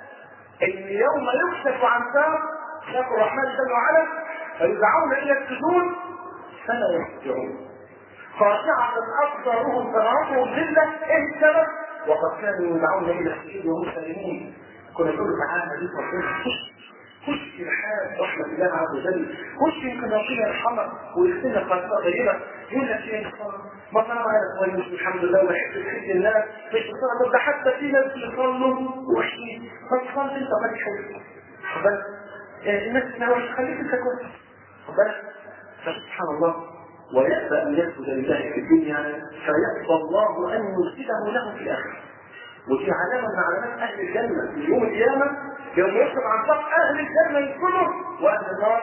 ان يوم يكشف عن ساق ساق الرحمن جل وعلا فيدعون الى السجود فلا يستطيعون خاشعة أبصارهم تراهم ذلة إيه السبب؟ وقد كانوا يدعون إلى السجود وهم سالمين كنا نقول تعالى دي ربنا خش خش في الحال رحمة الله عز وجل خش يمكن ربنا يرحمك ويغفر لك خطيئة طيبة يقول لك ايه ما طالما انا كويس الحمد لله وبحب الحمد لله مش بصراحة ده حتى في ناس بيصلوا وحشين فتصلي انت ما تحب خد بالك الناس تناول خليك انت كويس خد بالك فسبحان الله ويأبى أن يسجد لله في الدنيا فيأبى الله أن يسجده له في الآخرة ودي علامة من علامات أهل الجنة في يوم القيامة يوم يكتب عن صف أهل الجنة يدخلوا وأهل النار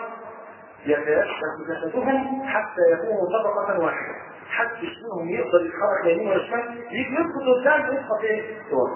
يتيشف جسدهم حتى يكونوا طبقة واحدة حدش منهم يقدر يتحرك يمين ولا شمال يجي يسقط قدام يسقط ايه؟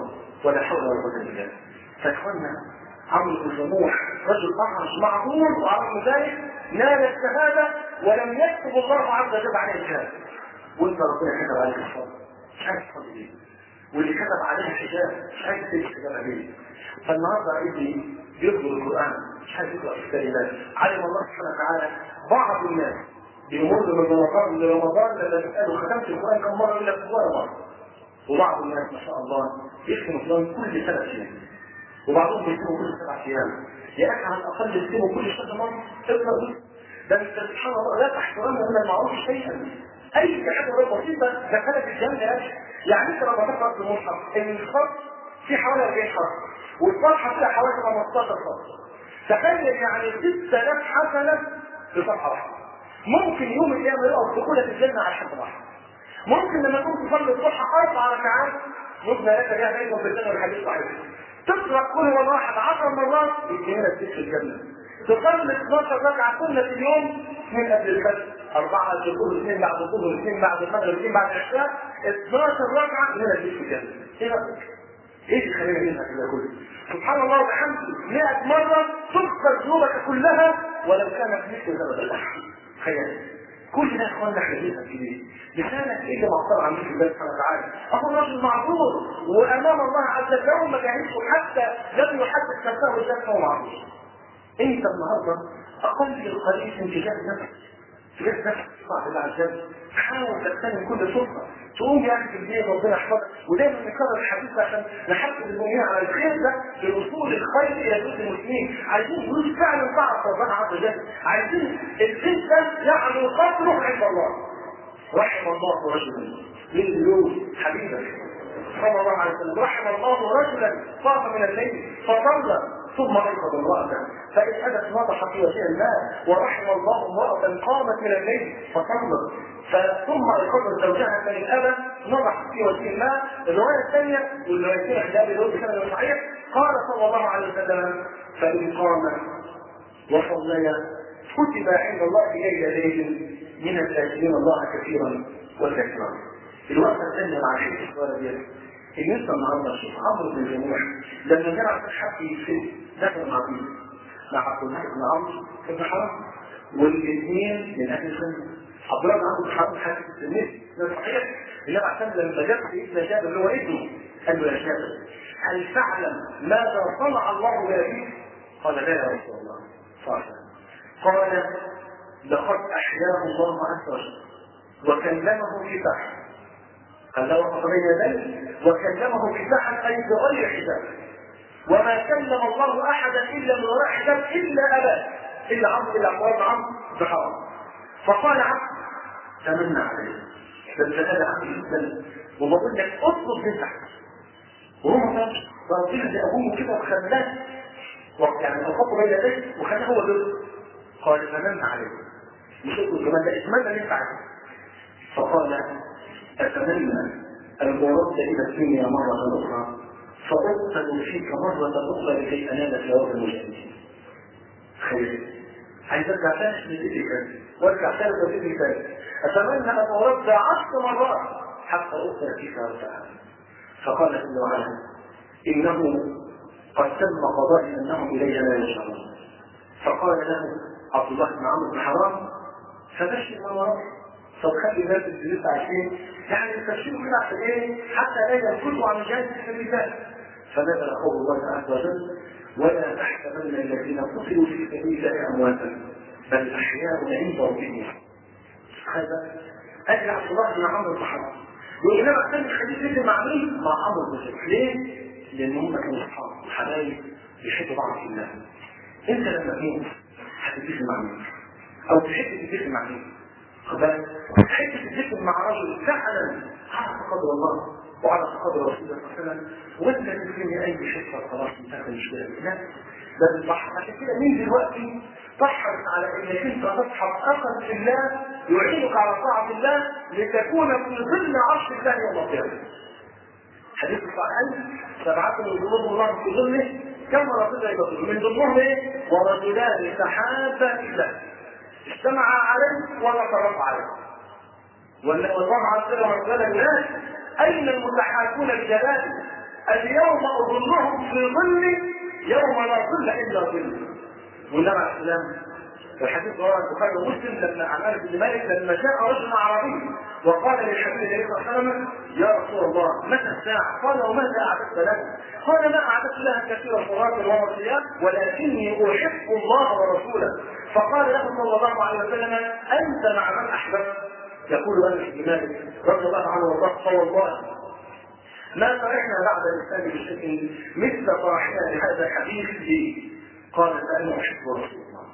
ولا حول ولا قوة الا بالله فاخوانا عمرو بن جموح رجل اعرج معقول وعرض ذلك نال الشهاده ولم يكتب الله عز وجل عليه الشهاده وانت ربنا كتب عليك الصبر مش عارف تصلي ليه واللي كتب عليه الحجاب مش عارف تلبس حجاب ليه فالنهارده ابني بيقرا القران مش عارف يقرا الكلمات علم الله سبحانه وتعالى بعض الناس بيمر من رمضان لرمضان لما تساله ختمت القران كم مره يقول لك ولا مره وبعض الناس ما شاء الله يختم القران كل ثلاث ايام وبعضهم بيختموا كل سبع ايام يا اخي على الاقل يختموا كل شهر مره اقرا ده انت سبحان الله لا تحترم من المعروف شيئا اي حاجه بسيطه دخلت الجنه يا اخي يعني انت لما تقرا في المصحف ان الخط في حوالي 40 خط والصفحه فيها حوالي 15 خط تخيل يعني 6000 حسنه في صفحه واحده ممكن يوم القيامه يقف دخولك الجنه على حد واحد ممكن لما تكون تصلي الصبح اربع ركعات يبنى لك بها بينهم في الجنه والحديث صحيح تقرا كل مره واحد 10 مرات يدينا لك في الجنه تصلي 12 ركعه سنه في اليوم اثنين قبل الفجر أربعة الظهر اثنين بعد الظهر اثنين بعد المغرب اثنين بعد العشاء 12 ركعة هنا في الجنة ايه رأيك؟ ايه اللي خلينا منها كده كله؟ سبحان الله وبحمده 100 مرة تغفر ذنوبك كلها ولو كانت مثل زبد البحر تخيل كل ده يا اخوانا احنا بنسال فيه لسانك ايه اللي معطل عن مثل الله سبحانه وتعالى اخو الرجل معذور وامام الله عز وجل ما جاهزه حتى لم يحدث نفسه بالذات هو معذور انت النهارده اقل القليل انتجاه نفسك تجاه نفسك صاحب الله عز وجل حاول تغتنم كل فرصه تقوم يا اخي في الدين ربنا يحفظك ودايما نكرر الحديث عشان نحفز المؤمنين على الخير ده لوصول الخير الى جزء المسلمين عايزين فلوس فعلا تعرف ربنا عز وجل عايزين الخير ده يعلو قدره عند الله رحم الله رجلا من اليوم حبيبا صلى الله عليه وسلم رحم الله رجلا صام من الليل فصلى ثم ايقظ امراته فان ابت نضح في وجه الماء ورحم الله امراه قامت من الليل فصلت ثم ايقظت زوجها فان ابى نضح في وجه الماء الروايه الثانيه والروايتين احدى دول بسند صحيح قال صلى الله عليه وسلم فان قام وصليا كتب عند الله ليلة ليل من الذاكرين الله كثيرا وذاكرا. الوقت الثانية مع شيخ الصورة دي ان انت النهارده شوف عمرو بن جموح لما جرى على حد يسلم دخل مع مين؟ مع عبد الله بن عمرو بن حرام والاثنين من اهل السنه. عبد الله بن عمرو بن حرام حديث السنه ده صحيح انما عشان لما جاء سيدنا جابر اللي هو ابنه قال له يا جابر هل تعلم ماذا صنع الله بأبيك؟ قال لا يا رسول الله صحيح قال لقد أحياه الله عز وجل وكلمه في بحر قال له وقف بين يديه وكلمه في بحر أي بغير حساب وما كلم الله أحدا إلا من وراء حساب إلا أباه إلا عمرو إلا عمرو عمرو بحرام فقال عمرو تمنى عليه بل هذا عمرو جدا وبقول لك اطلب من تحت وهو ما فهمش فربنا زي ابوه كده وخلاه يعني الخط بين يديه وخلاه هو جزء قال فمن عليه مش اطلب كمان ده اتمنى ان ينفع فقال اتمنى ان ورد الى الدنيا مره اخرى فاقتل فيك مره اخرى لكي انال ثواب المجاهدين خير عايز ارجع ثاني من ايدي كده وارجع ثالث من ايدي ثالث اتمنى ان ارد عشر مرات حتى اقتل فيك ربها فقال جل وعلا انه قد تم قضائي انهم الي لا يشعرون فقال له عبد الله بن عمرو بن حرام فبشر من وراء طب خلي الناس اللي لسه عايشين يعني تبشروا كده عشان ايه حتى لا ينفذوا عن جهاز في الميزان فنزل قول الله عز وجل ولا تحسبن الذين قتلوا في سبيل الله امواتا بل احياء عند ربهم هذا اجل عبد الله بن عمرو بن حرام وإنما كان الحديث يجي مع مين؟ مع عمرو بن جبل ليه؟ لأن هم كانوا أصحاب وحبايب بيحبوا بعض في الله أنت لما تموت هتتفق مع مين؟ أو تحب تتفق مع مين؟ خد بالك؟ تحب تتفق مع رجل فعلا على قدر الله وعلى قدر رسول الله صلى الله عليه وسلم وانت تسلمي اي شفه خلاص انتهت المشكله لا ده بالبحر عشان كده مين دلوقتي تحرص على انك انت تصحب اخا في الله يعينك على طاعه الله لتكون في ظل عرش الله يوم القيامه. حديث الصحيحين سبعة من ظلهم الله في ظله كما رسول الله من ضمنهم ايه؟ ورجلان تحابا في الله اجتمعا عليه ونصرفا عليه. والله عز وجل ورجال الناس اين المتحاكون بجلاله؟ اليوم اظلهم في ظل يوم لا ظل الا ظله. والنبي عليه السلام في الحديث رواه البخاري ومسلم لما عن انس بن مالك لما جاء رجل عربي وقال للحبيب النبي صلى الله عليه وسلم يا رسول الله متى الساعه؟ قال وماذا اعددت لها؟ قال ما اعددت لها كثير صلاه وصيام ولكني احب الله ورسوله فقال له صلى الله عليه وسلم انت مع من احببت يقول انس بن مالك رضي الله عنه وارضاه صلى الله ما فرحنا بعد الاسلام بشيء مثل فرحنا بهذا الحديث لي قال فانا احب رسول الله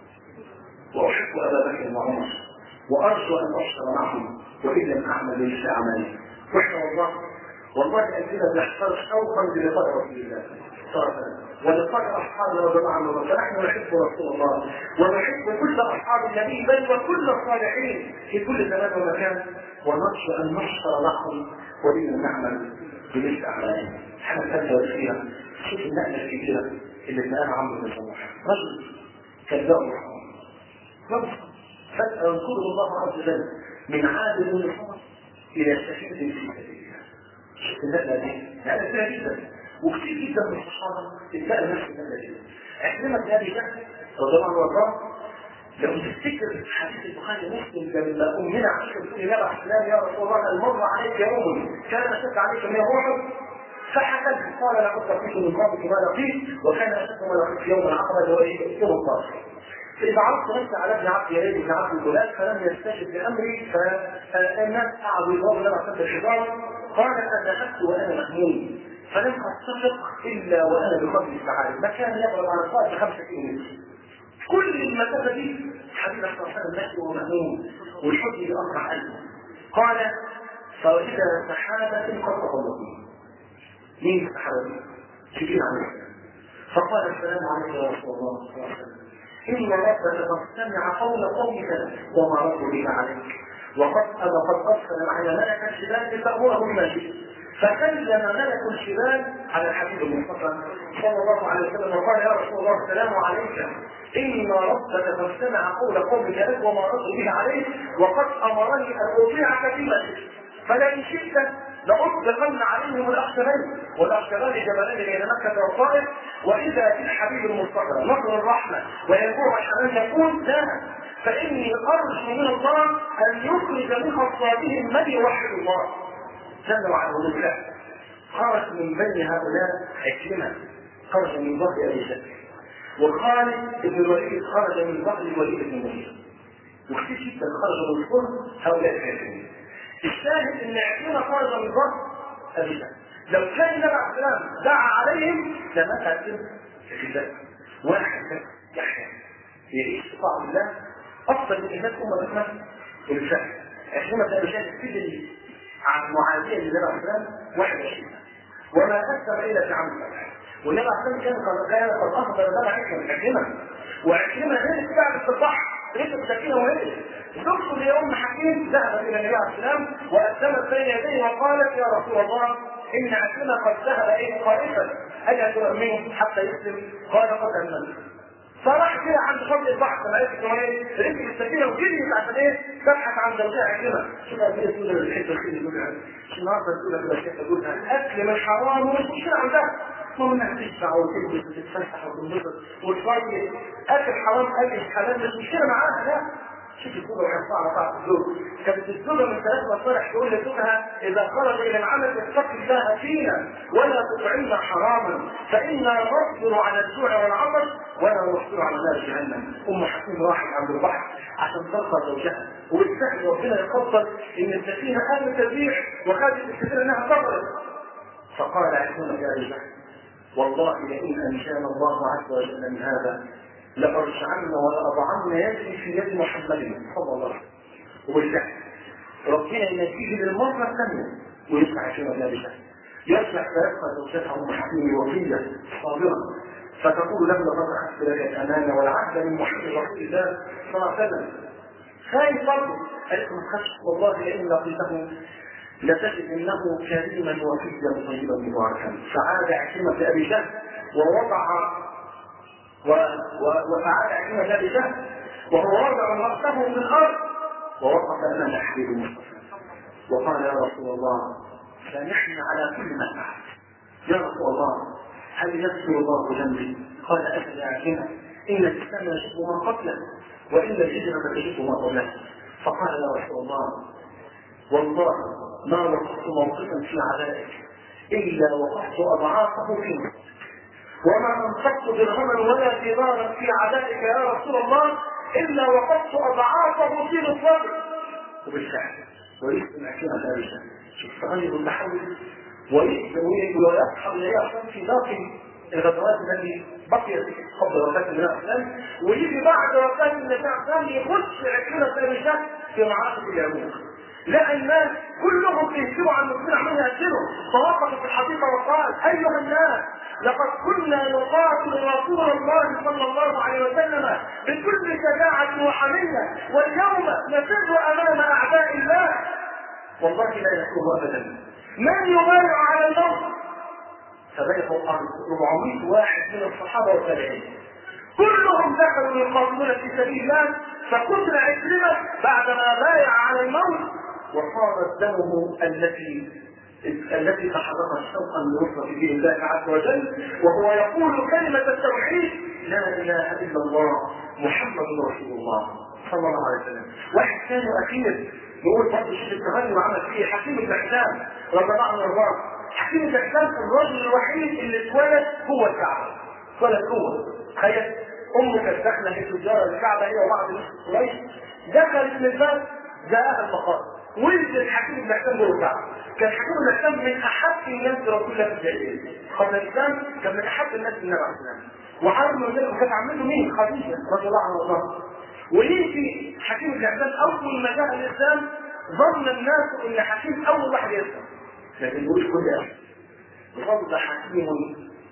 واحب ابا بكر وعمر وارجو ان اشتر معهم وان لم اعمل ليس اعمالي واحنا والله والله اننا نحتاج شوقا للقاء رسول الله صلى الله عليه وسلم ولقاء اصحابنا وجماعه من فنحن نحب رسول الله ونحب كل اصحاب النبي بل وكل الصالحين في كل زمان ومكان ونرجو ان نحشر معهم ولن نعمل بمثل اعمالهم حاجه ثالثه فيها شوف النقله الكبيره اللي اتنقلها عمرو بن صلاح رجل كذاب محمد فجأة ينقله الله عز وجل من عادل الحمر إلى شهيد في سبيل الله. شوف النقلة دي نقلة كبيرة جدا وكثير جدا من الصحابة اتسأل نفس النقلة دي. عندما كان ده رضي الله عنه وارضاه لو تفتكر حديث البخاري مسلم لما امنا عائشه بتقول يا نبي السلام يا رسول الله المر عليك يوم كان اشد عليك من يوم فحكت قال لقد لقيت من قبلك ما لقيت وكان اشد ما لقيت يوم العقبه اللي هو ايه يوم الطاهر فإذا عرضت نفسي على ابن عبد يزيد بن عبد الجلال فلم يستجب لأمري فالناس قعدوا يضربوا لنا عشان الحجارة قال أدخلت وأنا مهموم فلم أتفق إلا وأنا بقدر السعادة مكان يبعد عن الصلاة بخمسة كيلومتر كل المسافة دي حبيب صلى الله عليه وسلم ماشي ومهموم والحزن بأسرع قلبه قال فإذا سحابة قد تغلقني مين السحابة دي؟ شكين عليه فقال السلام عليك يا رسول الله صلى الله عليه وسلم إن ربك قد سمع قول قومك وما ردوا بك عليك وقد أنا قد أرسل معي ملك الشباب لتأمره بما شئت فكلم ملك الشباب على الحبيب المصطفى صلى الله عليه وسلم وقال يا رسول الله السلام عليك إن ربك قد سمع قول قومك لك وما ردوا به عليك وقد أمرني أن أطيعك فيما شئت فلئن شئت لأطلقن عليهم الأخشبين والأخشبان جبلان بين مكة والطائف وإذا بالحبيب المصطفى نصر الرحمة وينبوع الحنان يقول لا فإني أرجو من الله أن يخرج من خصاتهم من يوحد الله جل وعلا بالله خرج من بين هؤلاء عكرمة خرج من ظهر أبي جهل وخالد بن الوليد خرج من ظهر الوليد بن المغيرة وكثير جدا خرج من ظهر هؤلاء الكافرين الشاهد ان عكرمة خرج من ظهر ابي جهل لو كان النبي عليه السلام دعا عليهم لما قاتل في ذلك واحد يحيى يعيش في طاعة الله افضل من الناس امه بسمه بالفعل عكرمة بن ابي جهل سجن عن معاويه للنبي عليه السلام 21 وما كسب الا في عام الفتح والنبي عليه السلام كان قد كان قد اخبر لنا عكرمة عكرمة وعكرمة هي استعمل في البحر ليس سكينه وهي زوجته لأم حكيم ذهبت إلى النبي عليه السلام وأسلمت بين يديه وقالت يا رسول الله إن عكرمة قد ذهب إليه خائفا ألا تؤمنه حتى يسلم قال قد أمنت فراح كده عند شاطئ البحر لما قالت له ايه ركب السفينه وجريت عشان ايه تبحث عن زوجها عكرمه شوف قد ايه تقول الحته الخير يقولها مش النهارده تقول لك الشيخ تقولها الاكل من حرام ومش مشكله عندها المهم انها تشبع وتلبس وتتفسح وتنبسط وتصلي اكل حرام اكل حلال مش مشكله معاها لا شوف الزوجة وحرصها على طاعة الزوج كانت الزوجة من ثلاث مصالح تقول لزوجها إذا خرج إلى العمل اتق الله فينا ولا تطعمنا حراما فإنا نصبر على الجوع والعطش ولا نصبر على نار جهنم أم حكيم راحت عند البحر عشان تلقى زوجها وبالفعل ربنا يقدر إن السفينة قامت تزيح وخدت السفينة إنها تغرق فقال عكرمة يا رجال والله لئن أنجانا الله عز وجل من هذا لأرجعن ولأضعن يدي في يد محمد صلى الله عليه وسلم وبالفعل ربنا ينجيه للمرة الثانية ويسمع في مجال يسمع فيبقى زوجتها أم حكيم وفية صابرة فتقول له لقد أخذت لك الأمانة والعهد من محمد رسول الله صلى الله عليه وسلم خايف برضه قالت ما تخافش والله لئن لقيته لتجد انه كريما وفيا طيبا مباركا فعاد عكرمه بابي جهل ووضع و... و... وفعاد عكرمه بابي جهل وهو وضع راسه في الارض ووقف امام حبيب المصطفى وقال يا رسول الله سامحني على كل ما فعلت يا رسول الله هل يغفر الله ذنبي؟ قال اجل يا عكرمه ان الاسلام يشد من قتله وان الهجره تشد ما قبله فقال يا رسول الله والله ما وقفت موقفا في عدائك الا وقفت اضعافه فيه وما انفقت درهما ولا دينارا في عدائك يا رسول الله الا وقفت اضعافه في مصابك وبالفعل ويسمع كلمه ثالثه شوف تغير المحول ويصحب ليحصل في باقي الغزوات التي بقيت قبل وفاه النبي عليه السلام ويجي بعد وفاه النبي عليه السلام يخش عكرمه ثالثه في معركه اليموت لا الناس كلهم بيهجموا عن المسلمين عمالين يقتلوا فوقف في الحقيقه وقال ايها الناس لقد كنا نقاتل رسول الله صلى الله عليه وسلم بكل شجاعه وحميه واليوم نفر امام اعداء الله والله لا يكون ابدا من يبايع على الموت فبيعوا 400 واحد من الصحابه والتابعين كلهم دخلوا يقاتلون في سبيل الله فقتل عكرمه بعدما بايع على الموت وصارت دمه التي التي تحركت شوقا لنصرة دين الله عز وجل وهو يقول كلمة التوحيد لا إله إلا الله محمد رسول الله صلى الله عليه وسلم واحد ثاني أخير يقول برضه شوف التغير عمل فيه حكيم بن حسام رضي الله عنه وارضاه حكيم بن حسام الرجل الوحيد اللي اتولد جوه الكعبة اتولد جوه تخيل امه كانت داخله في تجاره الكعبه هي وبعض الناس قريش دخلت من الباب جاءها المقام ولد الحكيم بن حسام جوه الكعبه كان حكيم بن حسام من احب الناس برسول الله في الجاهليه قبل الاسلام كان من احب الناس للنبي عليه السلام وعارف من ذلك كانت عمته مين؟ خديجه رضي الله عنها وارضاها ويجي حكيم بن حسام اول ما جاء الاسلام ظن الناس ان حكيم اول واحد يسلم لكن مش كل احد ظل حكيم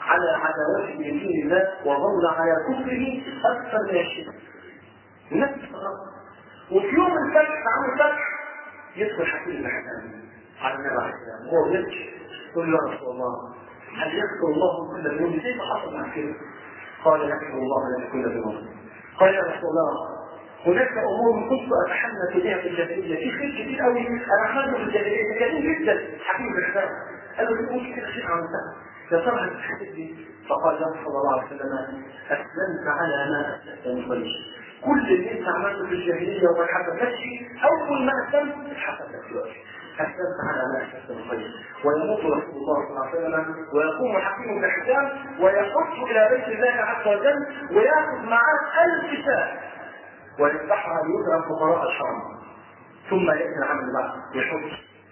على عداوته من دين الله وظل على كفره اكثر من الشرك. الناس استغربت وفي يوم الفتح عام الفتح يدخل حكيم بن حسان على النبي عليه السلام وهو يبكي يقول له يا رسول الله هل يذكر الله كل ذنوب كيف حصل مع كده؟ قال يذكر الله لك كل ذنوب قال يا رسول الله هناك امور كنت اتحمس بها في الجاهليه في خير كتير قوي انا عملته في الجاهليه كثير جدا حكيم بن حسان قال له في كده شيء عملتها يا ترى هتحسبني فقال له صلى الله عليه وسلم اسلمت على ما اسلمت من قبل كل اللي انت عملته في الجاهليه وما حسبتش اول ما اسلمت اتحسب لك دلوقتي اسلمت على ما اسلمت من قبل ويموت رسول الله صلى الله عليه وسلم ويقوم حكيم بن حسام ويخش الى بيت الله عز وجل وياخذ معاه ألف شاة ويذبحها ليكرم فقراء الحرم ثم ياتي العام اللي بعده يحج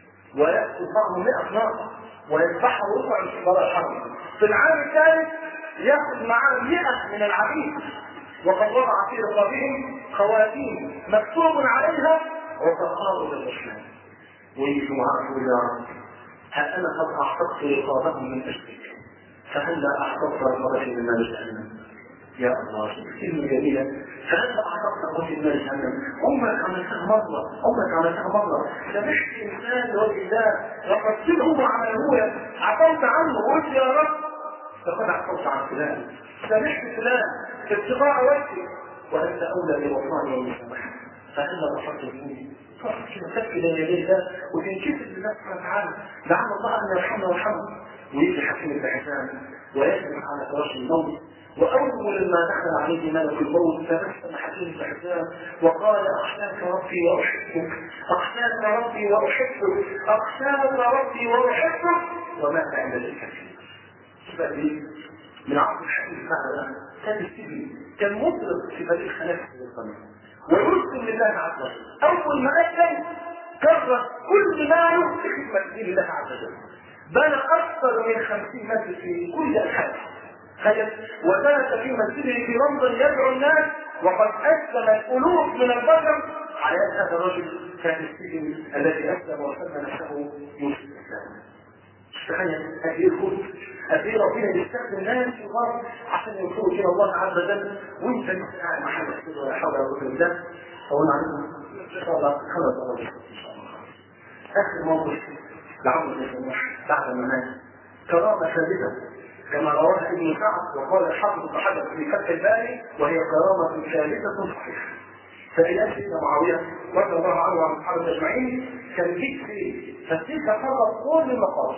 وياخذ معه 100 ناقه ويذبحها ويطعم فقراء الحرم في العام الثالث ياخذ معاه 100 من العبيد وقد وضع في رقابهم خواتيم مكتوب عليها وتقارب الرحمن ويجي معاه يقول يا رب هل انا قد اعتقت رقابهم من اجلك فهلا اعتقت رقابتي من مال جهنم يا الله كلمة جميلة فهل أعتقد قلت الناس جهنم عمرك عملتها مرة عمرك عملتها مرة سمحت إنسان لوجه الله رفضت له وعمله عفوت عنه وقلت يا رب فقد عفوت عن فلان سامحت فلان في ابتغاء وجهك وأنت أولى بالوفاء والمسامحة فهل رفضت ذنوبي تقعد كده تبكي بين يدي الله وتنكسر لله سبحانه وتعالى لعل الله أن يرحمنا ويرحمه ويجي حكيم بن حسان ويسمع على فراش الموت وأول ما دخل عليه ملك الموت تبسم حكيم بن حسان وقال أخشاك ربي وأحبك أخشاك ربي وأحبك أخشاك ربي وأحبك ومات عند الكافرين شبه دي من عرض الحديث بعد كان السجن كان مطرب في فريق خلافه القانون ويسلم لله عز وجل أول ما أسلم كرس كل ماله في خدمة دين الله عز وجل بنى أكثر من خمسين مسجد في كل أنحاء تخيل وجلس في مسجده في لندن يدعو الناس وقد اسلم الالوف من البشر على يد هذا الرجل كان السجن الذي اسلم وسمى نفسه يوسف الاسلام تخيل قد ايه الخلق قد ايه ربنا بيستخدم ناس كبار عشان يوصلوا الى الله عز وجل وانت لسه قاعد محل كده ولا حول ولا قوه الا بالله فقلنا عليكم ان شاء الله خلص الله ان شاء الله اخر موقف لعمرو بن سموح بعد ما مات كرامه ثابته كما رواها ابن سعد وقال الحافظ بن حجر في فتح الباري وهي كرامة ثالثة صحيحة. ففي أجل سيدنا معاوية رضي الله عنه وعن الصحابة أجمعين كان جيت فيه فتلك فرق كل المقابر.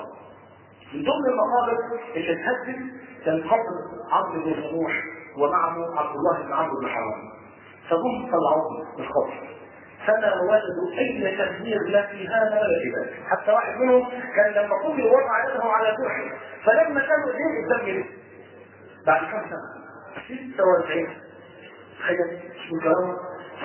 من ضمن المقابر اللي اتهدد كان قبر عبد بن سموح ومعه عبد الله بن عمرو بن حرام. فهم طلعوه من القبر فما وجدوا اي تغيير لا في هذا ولا في ذاك حتى واحد منهم كان لما قبل وضع يده على جرحه فلما كانوا ايديه الدم يلف بعد كم سنه 46 تخيل شو كلام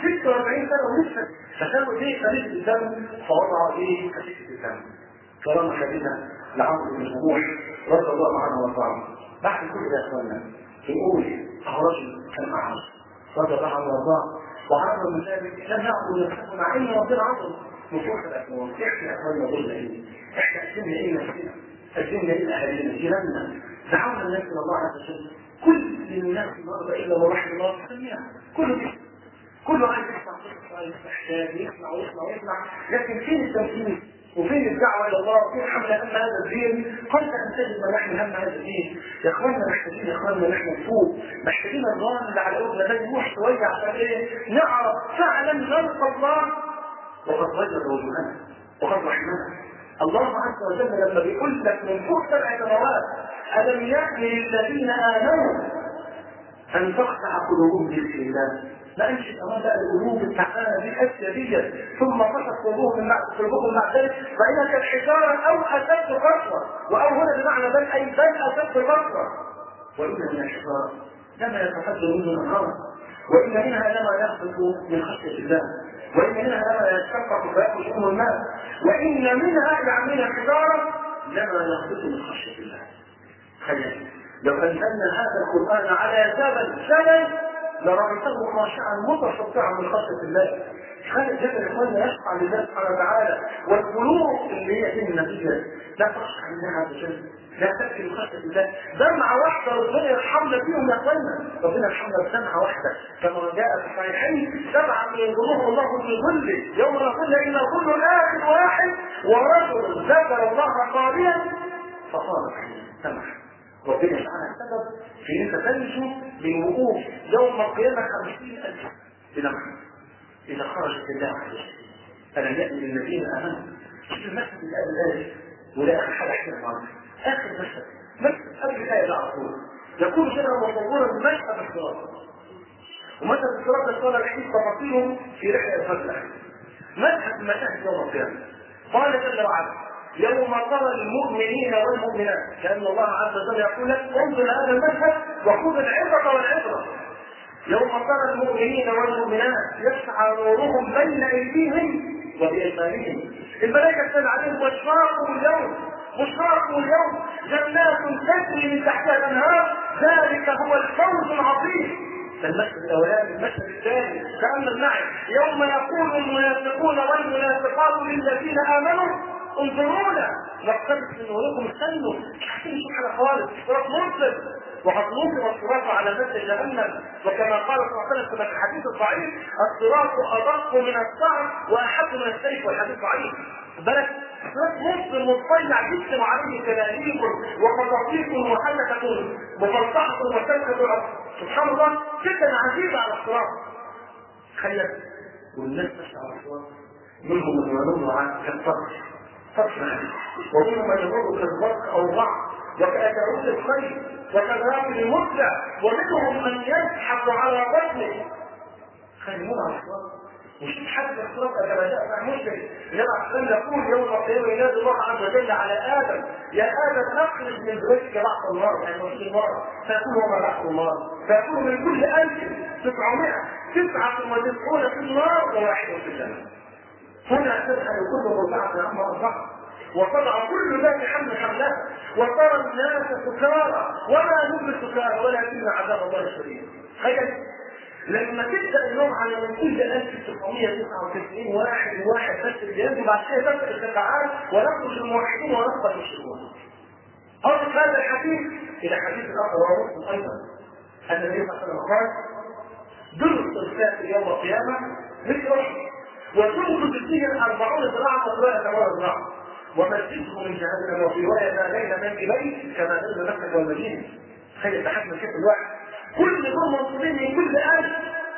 46 سنه ولسه فكانوا ايديه خليج الدم فوضعوا ايديه خفيفه الدم كرامه شديده لعمرو بن سموح رضي الله عنه وارضاه بعد كل ده يا اخوانا نقول اهو رجل كان اعرج رضي الله عنه وارضاه وعرض من ذلك لم يعبد نفسه مع ان ربنا عظم نصوص الاكوان احنا اخواننا قلنا ايه؟ احنا قسمنا ايه نفسنا؟ قسمنا ايه اهالينا؟ جيراننا دعونا الناس الى الله عز وجل كل الناس النهارده الا من رحم الله سميها كله كده كله عايز يسمع قصه يحتاج يسمع ويسمع ويسمع لكن فين التنفيذ؟ وفين الدعوة إلى الله وفين حمل هم هذا الدين قبل أن تجد ما نحمل هم هذا الدين يا إخواننا محتاجين يا إخواننا نحن نفوق محتاجين الظلام اللي على قلوبنا ده يروح شوية عشان إيه نعرف فعلا نلقى الله وقد غير وجوهنا وقد رحمنا الله عز وجل لما بيقول لك من فوق سبع سماوات ألم يأن للذين آمنوا أن تخشع قلوبهم بذكر الله ما أنشد أمام بقى القلوب التعبانة دي الأسية دي ثم قصت قلوبهم مع قلوبهم مع ذلك فإنها كالحجارة أو أشد قسوة وأو هنا بمعنى بل أي بل أشد قسوة وإن من الحجارة لما يتفجر منه الأنهار وإن منها لما يخرج من خشية الله وإن منها لما يتشقق فيخرج منه الماء وإن منها يعني من الحجارة لما يخرج من خشية الله تخيل لو أنزلنا هذا القرآن على جبل جبل لرأيته خاشعا متصدعا من خشية الله خالد جبل اخواننا يشفع لله سبحانه وتعالى والقلوب اللي هي دي النتيجه لا تخشع لله عز وجل لا تبكي من خشيه الله دمعه واحده ربنا يرحمنا فيهم يا اخوانا ربنا يرحمنا بدمعه واحده كما جاء في الصحيحين سبعه ينظرهم الله في ظله يوم لا ظل الا ظل اخر واحد ورجل ذكر الله خاليا فصارت عينه سمح ربنا سبحانه السبب في ان تنجو من وقوف يوم القيامه خمسين الف بدمعه إذا خرجت الله عز وجل ألم يأتي للذين آمنوا في المسجد الآن ولا آخر حاجة أحكي معاك آخر مشهد مشهد قبل الآية ده على طول يكون كده مصورا مشهد الصراط ومشهد الصراط ده قال الحديث تفاصيله في رحلة الفجر مشهد مشاهد يوم القيامة قال جل وعلا يوم ترى المؤمنين والمؤمنات كأن الله عز وجل يقول لك انظر هذا المشهد وخذ العبرة والعبرة يوم ترى المؤمنين والمؤمنات يسعى نورهم بين ايديهم وبايمانهم الملائكه تسال عليهم بشراكم اليوم بشراكم اليوم جنات تجري من تحتها الانهار ذلك هو الفوز العظيم المشهد الاولاني المشهد الثاني تامل معي يوم يقول المنافقون والمنافقات للذين امنوا انظرونا نقتبس من نوركم استنوا مش عارفين نشوف حاجه خالص صراط مرسل وقد نصب الصراط على مثل جهنم وكما قال صلى الله عليه وسلم في الحديث الضعيف الصراط ادق من الصعب واحد من السيف والحديث ضعيف بالك صراط مرسل مضطيع جدا عليه كلاليب وقطاطيف وحلقه مفرطحه وسلكه سبحان الله جدا عجيبه على الصراط تخيل والناس تشعر على الصراط منهم من يمر عن كالفقر فقر ومنهم من يمر كالبرق او الرعد وكأتعود الخير وكذلك المتع ومنهم من يزحف على بطنه خلينا على الصراط مش حد الصراط كما جاء في مسلم النبي عليه يقول يوم القيامه ينادي الله عز وجل على ادم يا ادم اخرج من ذريتك بعض النار يعني وفي النار فيقول وما بعض النار فيقول من كل 1900 تسعة وتسعون في النار وواحد في الجنة هنا تدخل كل مرضعة عما أرضعت وتضع كل ذات حمل حملها وترى الناس سكارى وما هم بسكارى ولكن عذاب الله شديد تخيل لما تبدا اليوم على من كل 1999 واحد واحد بس اللي ينزل بعد كده تبدا الشفاعات ونخرج الموحدين ونخرج المشركون. أرد هذا الحديث إلى حديث الآخر وهو مسلم أيضا أن النبي صلى الله عليه وسلم قال دل الصلفات يوم القيامة مثل أحد وتنقذ فيه أربعون ذراعا وثلاثة ثمان ذراعا ومسجده من جهنم وفي رواية ما بين منكبيه كما نزل مكة والمدينة تخيل تحمل كيف الواحد كل دول منصوبين من كل ألف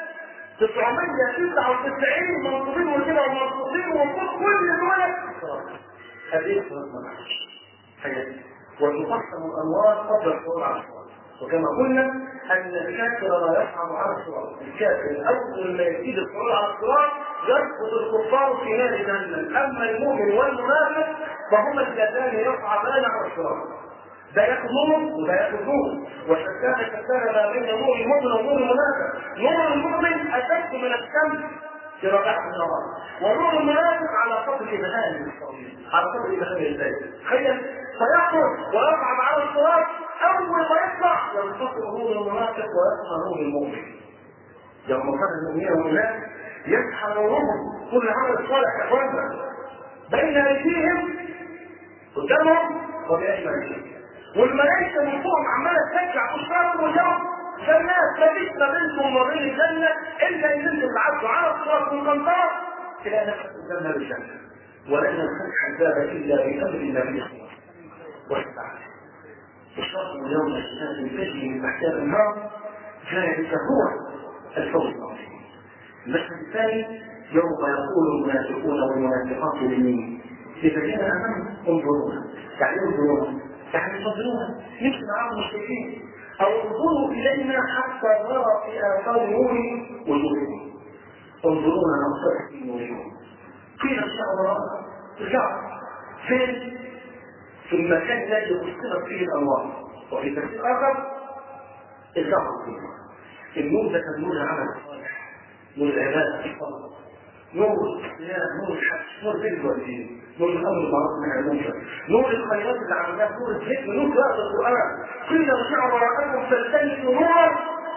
999 منصوبين وكده ومنصوبين وفوق كل دول هذه الصلاة تخيل وتقسم الأنوار قبل الصلاة على الصلاة وكما قلنا أن الكافر لا يصعد على الصراط الكافر أول ما يزيد الصلاة على الصراط يسقط الكفار في نار جهنم أما المؤمن والمنافق فهما اللذان يصعدان على الصراط ده ياخذ نور وده ياخذ نور والشتان شتان ما بين نور المؤمن ونور المنافق نور المؤمن اشد من الشمس في ربيعة النهار ونور المنافق على قدر بهائم الصغير على قدر بهائم الزيت تخيل فيخرج ويصعد على الصراط اول ما يطلع ينتصر نور المنافق ويصحى نور المؤمن يوم كان المؤمنين والمؤمنات يصحى نورهم كل عمل صالح يا اخوانا بين ايديهم قدامهم وبايمانهم والملائكه من فوقهم عماله تشجع بشراكم اليوم جنات مفيش ما بينكم وما بين الجنه الا ان انتم تعدوا على الصراط والقنطره الى نفس الجنه بالجنه ولن نفتح الباب الا بامر النبي صلى الله عليه وسلم بشراكم اليوم الجنات تجري من تحتها النار ذلك هو الفوز العظيم المشهد الثاني يوم يقول المنافقون والمنافقات للمين للذين امنوا انظرونا يعني انظرونا يعني انتظرونا نمشي معاهم مشركين او انظروا الينا حتى نرى في اثار نور وجوههم انظرونا ننصرف في وجوههم قيل الشعب رجعوا فين؟ في المكان الذي أسقطت فيه الأنوار وفي تفسير آخر ارجعوا فيه النور ده كان نور العمل الصالح نور العبادة الصالح نور الصيام نور الحج نور بر الوالدين نور الامر بالمعروف والنهي عن المنكر نور الخيرات اللي عملناها نور الذكر نور قراءة القرآن قيل ارجعوا وراءكم فالتمسوا نورا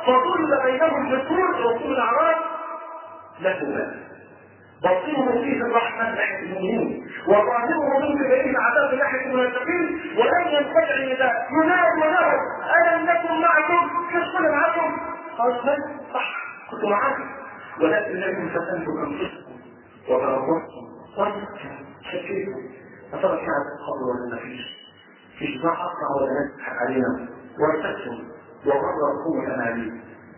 فضل بينهم بطول رسول الاعراف له مال باطنه فيه الرحمة ناحية المؤمنين وظاهره من كبير العذاب ناحية المنافقين ولم ينقطع النداء ينادي ونادى ألم نكن معكم مش كنا معكم قال لا صح كنت معكم ولكن لكم فتنتم أنفسكم وتربصتم وانتم شكيتم فترك هذا القبر ولا ما فيش فيش ما أقطع ولا نضحك علينا وارتكتم وغرقكم الأماني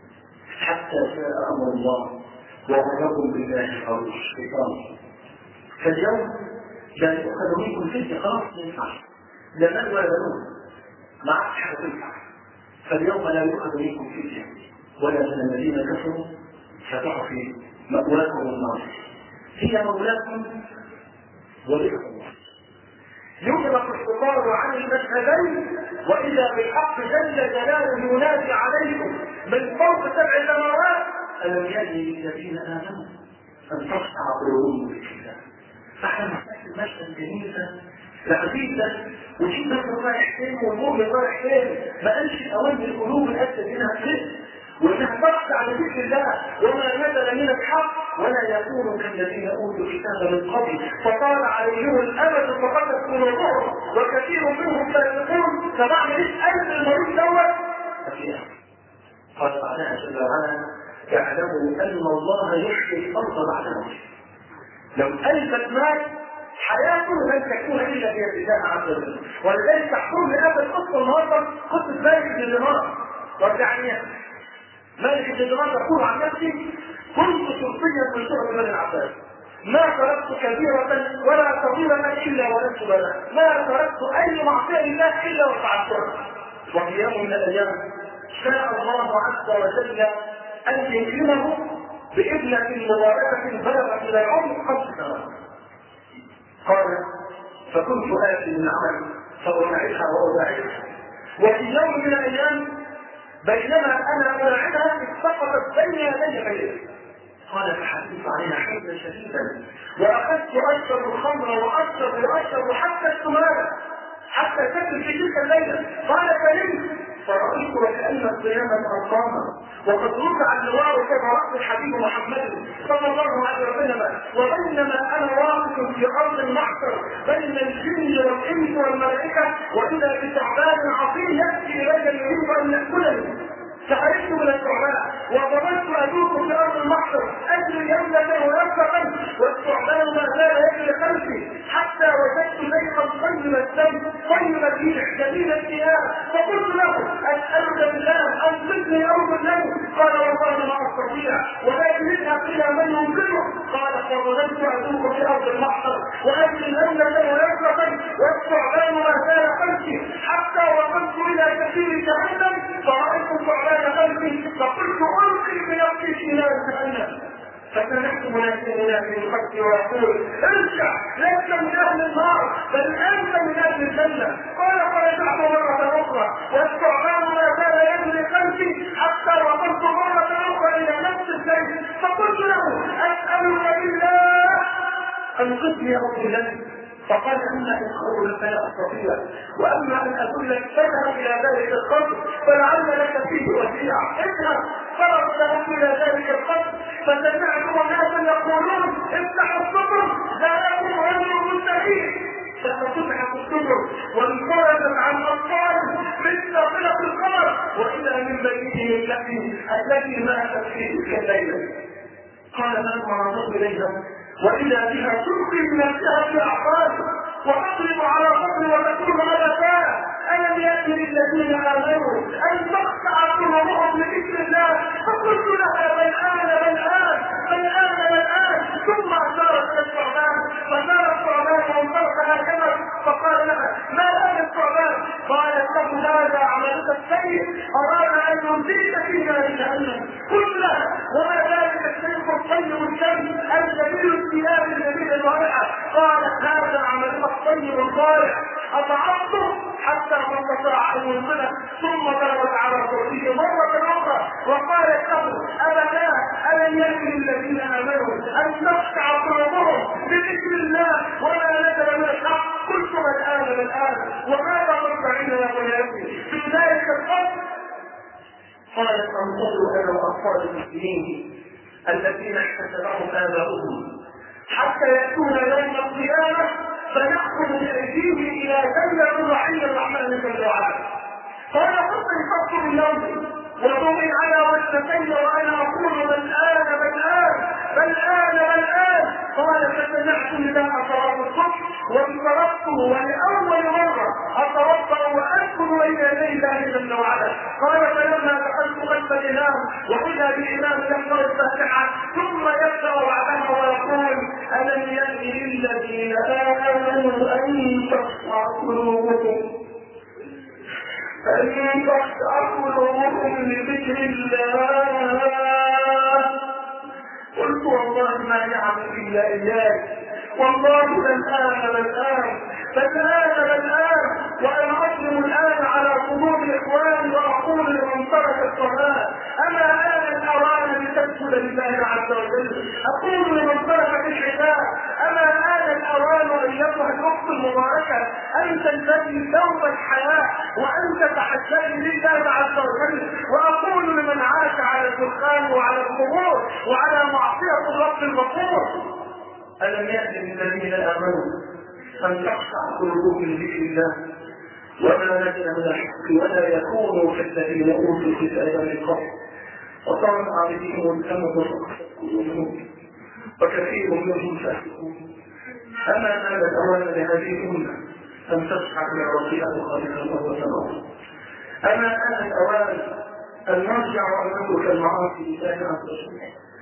حتى جاء أمر الله وغركم بالله او الشيطان فاليوم لا يؤخذ منكم فيه خلاص ما ينفعش لا مال ولا بنون ما عادش حاجه تنفع فاليوم لا يؤخذ منكم فيه ولا من الذين كفروا فتعفي مأواكم النار هي مولاكم وبئس الله يطلق الشطار عن المشهدين واذا بالحق جل جلاله ينادي عليكم من فوق سبع سماوات ألم يجد للذين آمنوا أن تخشع قلوبهم بالكتاب فاحنا محتاج المشهد جميل ده لذيذ ده وشوف الناس رايح فين والمؤمن رايح فين ما قالش أوامر القلوب الأسد منها فين وانها تخشع لذكر الله وما نزل من الحق ولا يكونوا كالذين اوتوا الكتاب من قبل فطال عليهم الامد فقدت قلوبهم وكثير منهم فاسقون فبعد ايش قلب المريض دوت ففيها قال بعدها جل وعلا اعلموا ان الله يحيي الارض بعد موته لو الفت مات حياته لن تكون الا بيد الله عز وجل ولذلك تحكم لهذا القصه النهارده قصه مالك بن دينار وارجعنيها مالك بن دينار يقول عن نفسي كنت شرطيا من شرط بني العباس ما تركت كبيرة ولا صغيرة إلا ولدت بلاء ما تركت أي معصية لله إلا وفعلتها وفي يوم من الأيام شاء الله عز وجل أن يكرمه بابنة مباركة بلغت إلى العمر خمس سنوات. قال فكنت آتي من عمل فأنعشها وأداعبها. وفي يوم من الأيام بينما أنا ألاعبها سقطت بين يدي غيري. قال فحدثت عليها حزنا شديدا وأخذت أشرب الخمر وأشرب وأشرب حتى السمارة حتى تكل في تلك الليلة قال فنمت فرأيت وكأن القيامة أرقاما وقد رفع اللواء كما رأس الحبيب محمد صلى الله عليه وسلم وبينما أنا واقف في أرض المحشر بين الجن والإنس والملائكة وإذا بثعبان عظيم يأتي إلي يريد أن يأكلني فخرجت من الثعبان وظللت ادوق في ارض المحشر اجري يمنة ويسرا والثعبان ما زال يجري خلفي حتى وجدت شيخا طيب الدم طيب الريح جميل الثياب فقلت له اسالك بالله انقذني او له قال والله ما استطيع ولكن اذهب الى من ينقذه قال فظللت ادوق في ارض المحشر واجري يمنة ويسرا والثعبان ما زال خلفي حتى وصلت الى كثير جهنم فرايت الثعبان على قلبي فقلت القي بنفسي في نار جهنم فسمعت مناسبنا في الخط ويقول ارجع لست من اهل النار بل انت من اهل الجنه قال فرجعت مره اخرى والثعبان ما زال يجري خلفي حتى وصلت مره اخرى الى نفس البيت فقلت له اسالك بالله انقذني او بالله فقال اما ان اقول فلا استطيع واما ان اقول لك فاذهب الى ذلك القبر فلعل لك فيه وديعه اذهب فرجعت الى ذلك القبر فسمعت اناسا يقولون افتحوا الصبر لا لكم رجل مستحيل ففتحت الصبر وانفرجت عن اطفال مثل صله القمر واذا من بيتهم التي التي ماتت في تلك الليله قال فلما نظرت اليها واذا بها تلقي من نفسها في اعقابه وتضرب على قبر وتكون ملكا الم ياتي للذين امنوا ان تقطع قلوبهم لذكر الله فقلت لها بل ان بل ان بل ان بل ان ثم اشارت الى الثعبان فشار الثعبان وانطلق هكذا فقال لها ما هذا الثعبان قالت له هذا عملك السيء اراد ان ينزلك في نار جهنم قلت لها وما ذلك الشيخ الطيب الشم الجميل الثياب الجميل الرائعه قالت هذا عملك الطيب الضارع اضعفته حتى ما استطاع ان ينزله ثم ضربت على صوته مره اخرى وقالت له ابدا الم يكن الذين امنوا ان تخشع قلوبهم بذكر الله وما نزل من الحق قلت بل ان بل ان وماذا قلت عندنا يا بنياتي في ذلك الفصل قالت انظروا انا واطفال المسلمين الذين احتسبهم اباؤهم حتى ياتون يوم القيامه فنحكم بايديهم الى جنه الرحيم الرحمن جل وعلا قال قلت انفقت باليوم وضوئي على وجهتي وانا اقول بل الان بل الان بل الان بل الان قال فسمعت نداء صلاه الصبح وانصرفت ولاول مره اتوضا وادخل بين يدي الله جل وعلا قال فلما دخلت خلف الامام واذا بالامام يقرا الفاتحه ثم يبدا بعدها ويقول الم يأن للذين امنوا ان تخشع قلوبهم أن تخشع قلوبهم لذكر الله قلت والله ما نعم إلا إياك والله للآن للآن فالآن للآن وأنا أظلم الآن على صدور إخواني وأقول لمن ترك الصلاة أما آن الأوان لتسجد لله عز وجل أقول لمن ترك العباد أما آن الأوان أيتها الأخت المباركة أن تنتهي ثوب الحياة وأن تتحجبي لله عز وجل وأقول لمن عاش على الدخان وعلى القبور وعلى معصية الرب الغفور ألم يأتي للذين آمنوا أن تخشع قلوبهم لذكر الله وما نزل من الحق ولا يكونوا كالذين أوتوا الكتاب من قبل وطال عليهم الأمر قلوبهم وكثير منهم فاسقون أما آن الأوان لهذه الأمة أن تسعى إلى ربها خالقا وهو سماء أما آن الأوان أن نرجع وأن نترك المعاصي لله عز وجل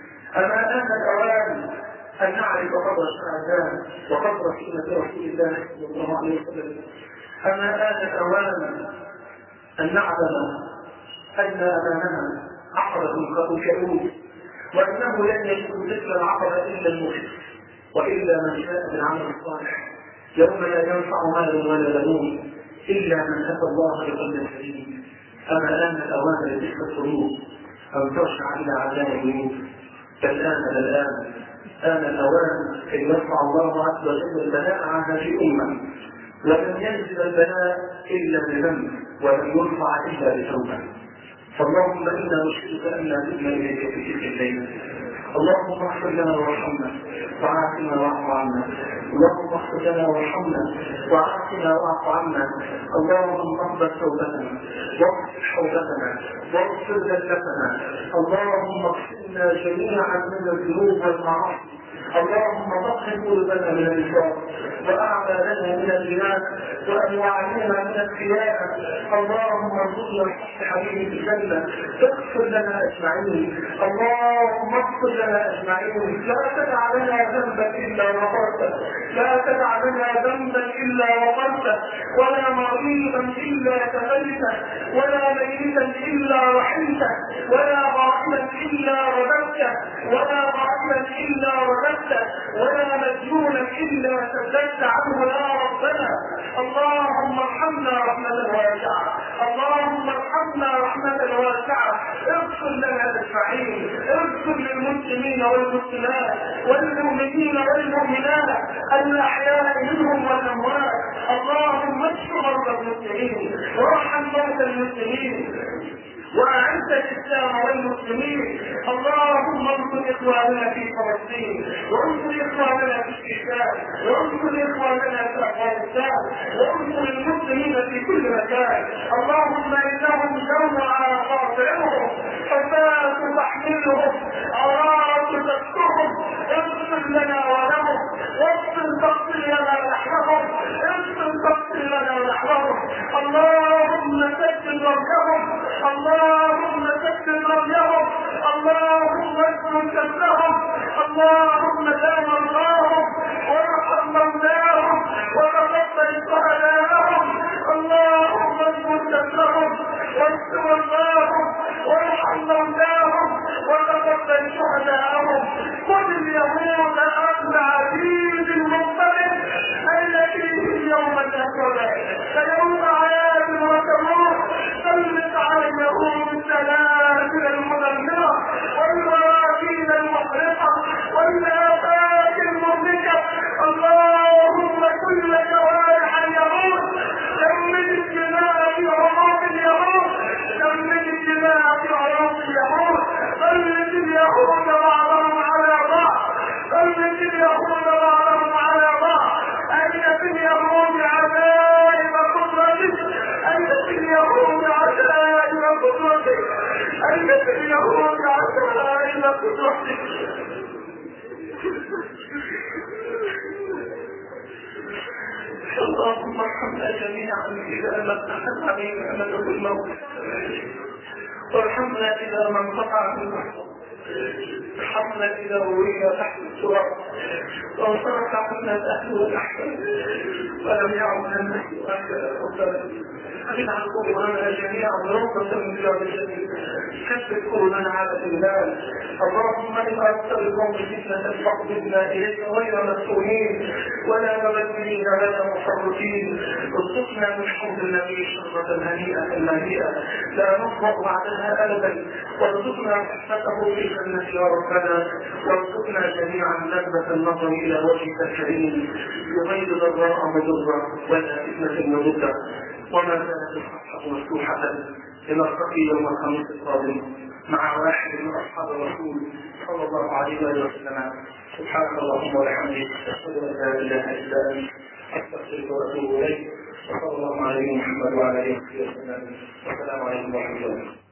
أما آن الأوان أن نعرف قدر الشهداء وقدر سنة رسول الله صلى الله عليه وسلم أما آن الأوان أن نعلم أن أمامنا عقبة قد كؤوس وأنه لن يكون مثل العقبة إلا المخلص وإلا من شاء بالعمل الصالح يوم لا ينفع مال ولا بنون إلا من أتى الله بقلب سليم أما الآن الأوان لتلك القلوب أن ترجع إلى عذاب الذنوب فالآن الآن آن الأوان كي يرفع الله عز وجل البلاء عن هذه الأمة ولم ينزل البلاء إلا بذنب ولم يرفع إلا بتوبة فاللهم إنا نشهدك أن تبنا إليك في تلك الليلة اللهم اغفر لنا وارحمنا وعافنا واعف عنا اللهم اغفر لنا وارحمنا وعافنا واعف عنا اللهم اقبل توبتنا واغفر حوبتنا واغفر ذلتنا اللهم اغفرنا جميعا من الذنوب والمعاصي اللهم طهر قلوبنا من النفاق واعمالنا من الايمان وانواعنا من الخيانه اللهم ارزقنا الحق حبيبي في الجنه اغفر لنا اجمعين اللهم اغفر لنا اجمعين لا تدع لنا ذنبا الا غفرته لا تدع لنا ذنبا الا غفرته ولا مريضا الا كفيته ولا ميتا الا رحمته ولا غائبا الا رددته ولا غائبا الا رددته ولا مجنونا الا سددت عنه يا ربنا اللهم ارحمنا رحمة واسعة اللهم ارحمنا رحمة واسعة اغفر لنا اجمعين اغفر للمسلمين والمسلمات والمؤمنين والمؤمنات الاحياء منهم والاموات اللهم اشف مرضى المسلمين وارحم موتى المسلمين وأعز الإسلام والمسلمين اللهم انصر إخواننا في فلسطين وانصر إخواننا في الشيشان وانصر إخواننا في أفغانستان وانصر المسلمين في كل مكان اللهم إنهم جمع قاطعهم حفاة تحملهم أراد تذكرهم اغفر لنا ولهم واغفر تغفر لنا نحوهم اغفر تغفر لنا نحوهم اللهم سدد ربهم اللهم سدد رميهم اللهم اسكن كفهم اللهم لا مرضاهم وارحم مولاهم وتقبل شهداءهم اللهم اسكن كفهم واستر اللهم وارحم مولاهم وتقبل شهداءهم خذ اليهود اخذ عزيز مقتدر التي يوم الاسود فيوم عاد وتموت سلط على اليهود السلاسل المدمره والبراكين المحرقه والآفات المهلكه اللهم كل شوارع اليهود دمج الدماء في عروق اليهود دمج الدماء في بعضهم على بعض خلت اليهود بعضهم على بعض أين في اليهود عجائب قدرتك أين في اليهود عجائب قدرتك أين في اليهود عجائب قدرتك اللهم ارحمنا جميعا إذا مسحت علينا أمل الموت وارحمنا إذا ما انقطع المحصول ارحمنا إذا روينا تحت التراب وانصرف عنا الأهل والأحسن ولم يعد النحو أهل ربنا اجعل قلوبنا جميعا روضة من رياض الجنة كثر قلوبنا على الإيمان اللهم إن أردت بالقوم فتنة فاقبضنا إليك غير مسؤولين ولا مبدلين ولا محرفين ارزقنا من حوض النبي شربة هنيئة مهيئة لا نصبر بعدها أبدا وارزقنا رحمته في الجنة يا ربنا وارزقنا جميعا لذة النظر إلى وجهك الكريم بغير ضراء مضرة ولا فتنة مضرة وما زالت الصفحة مفتوحة لنلتقي يوم الخميس القادم مع واحد من أصحاب الرسول صلى الله عليه وسلم سبحانك اللهم وبحمدك أشهد أن لا إله إلا أنت أستغفرك وأتوب إليك وصلى الله على محمد وعلى آله وصحبه وسلم والسلام عليكم ورحمة الله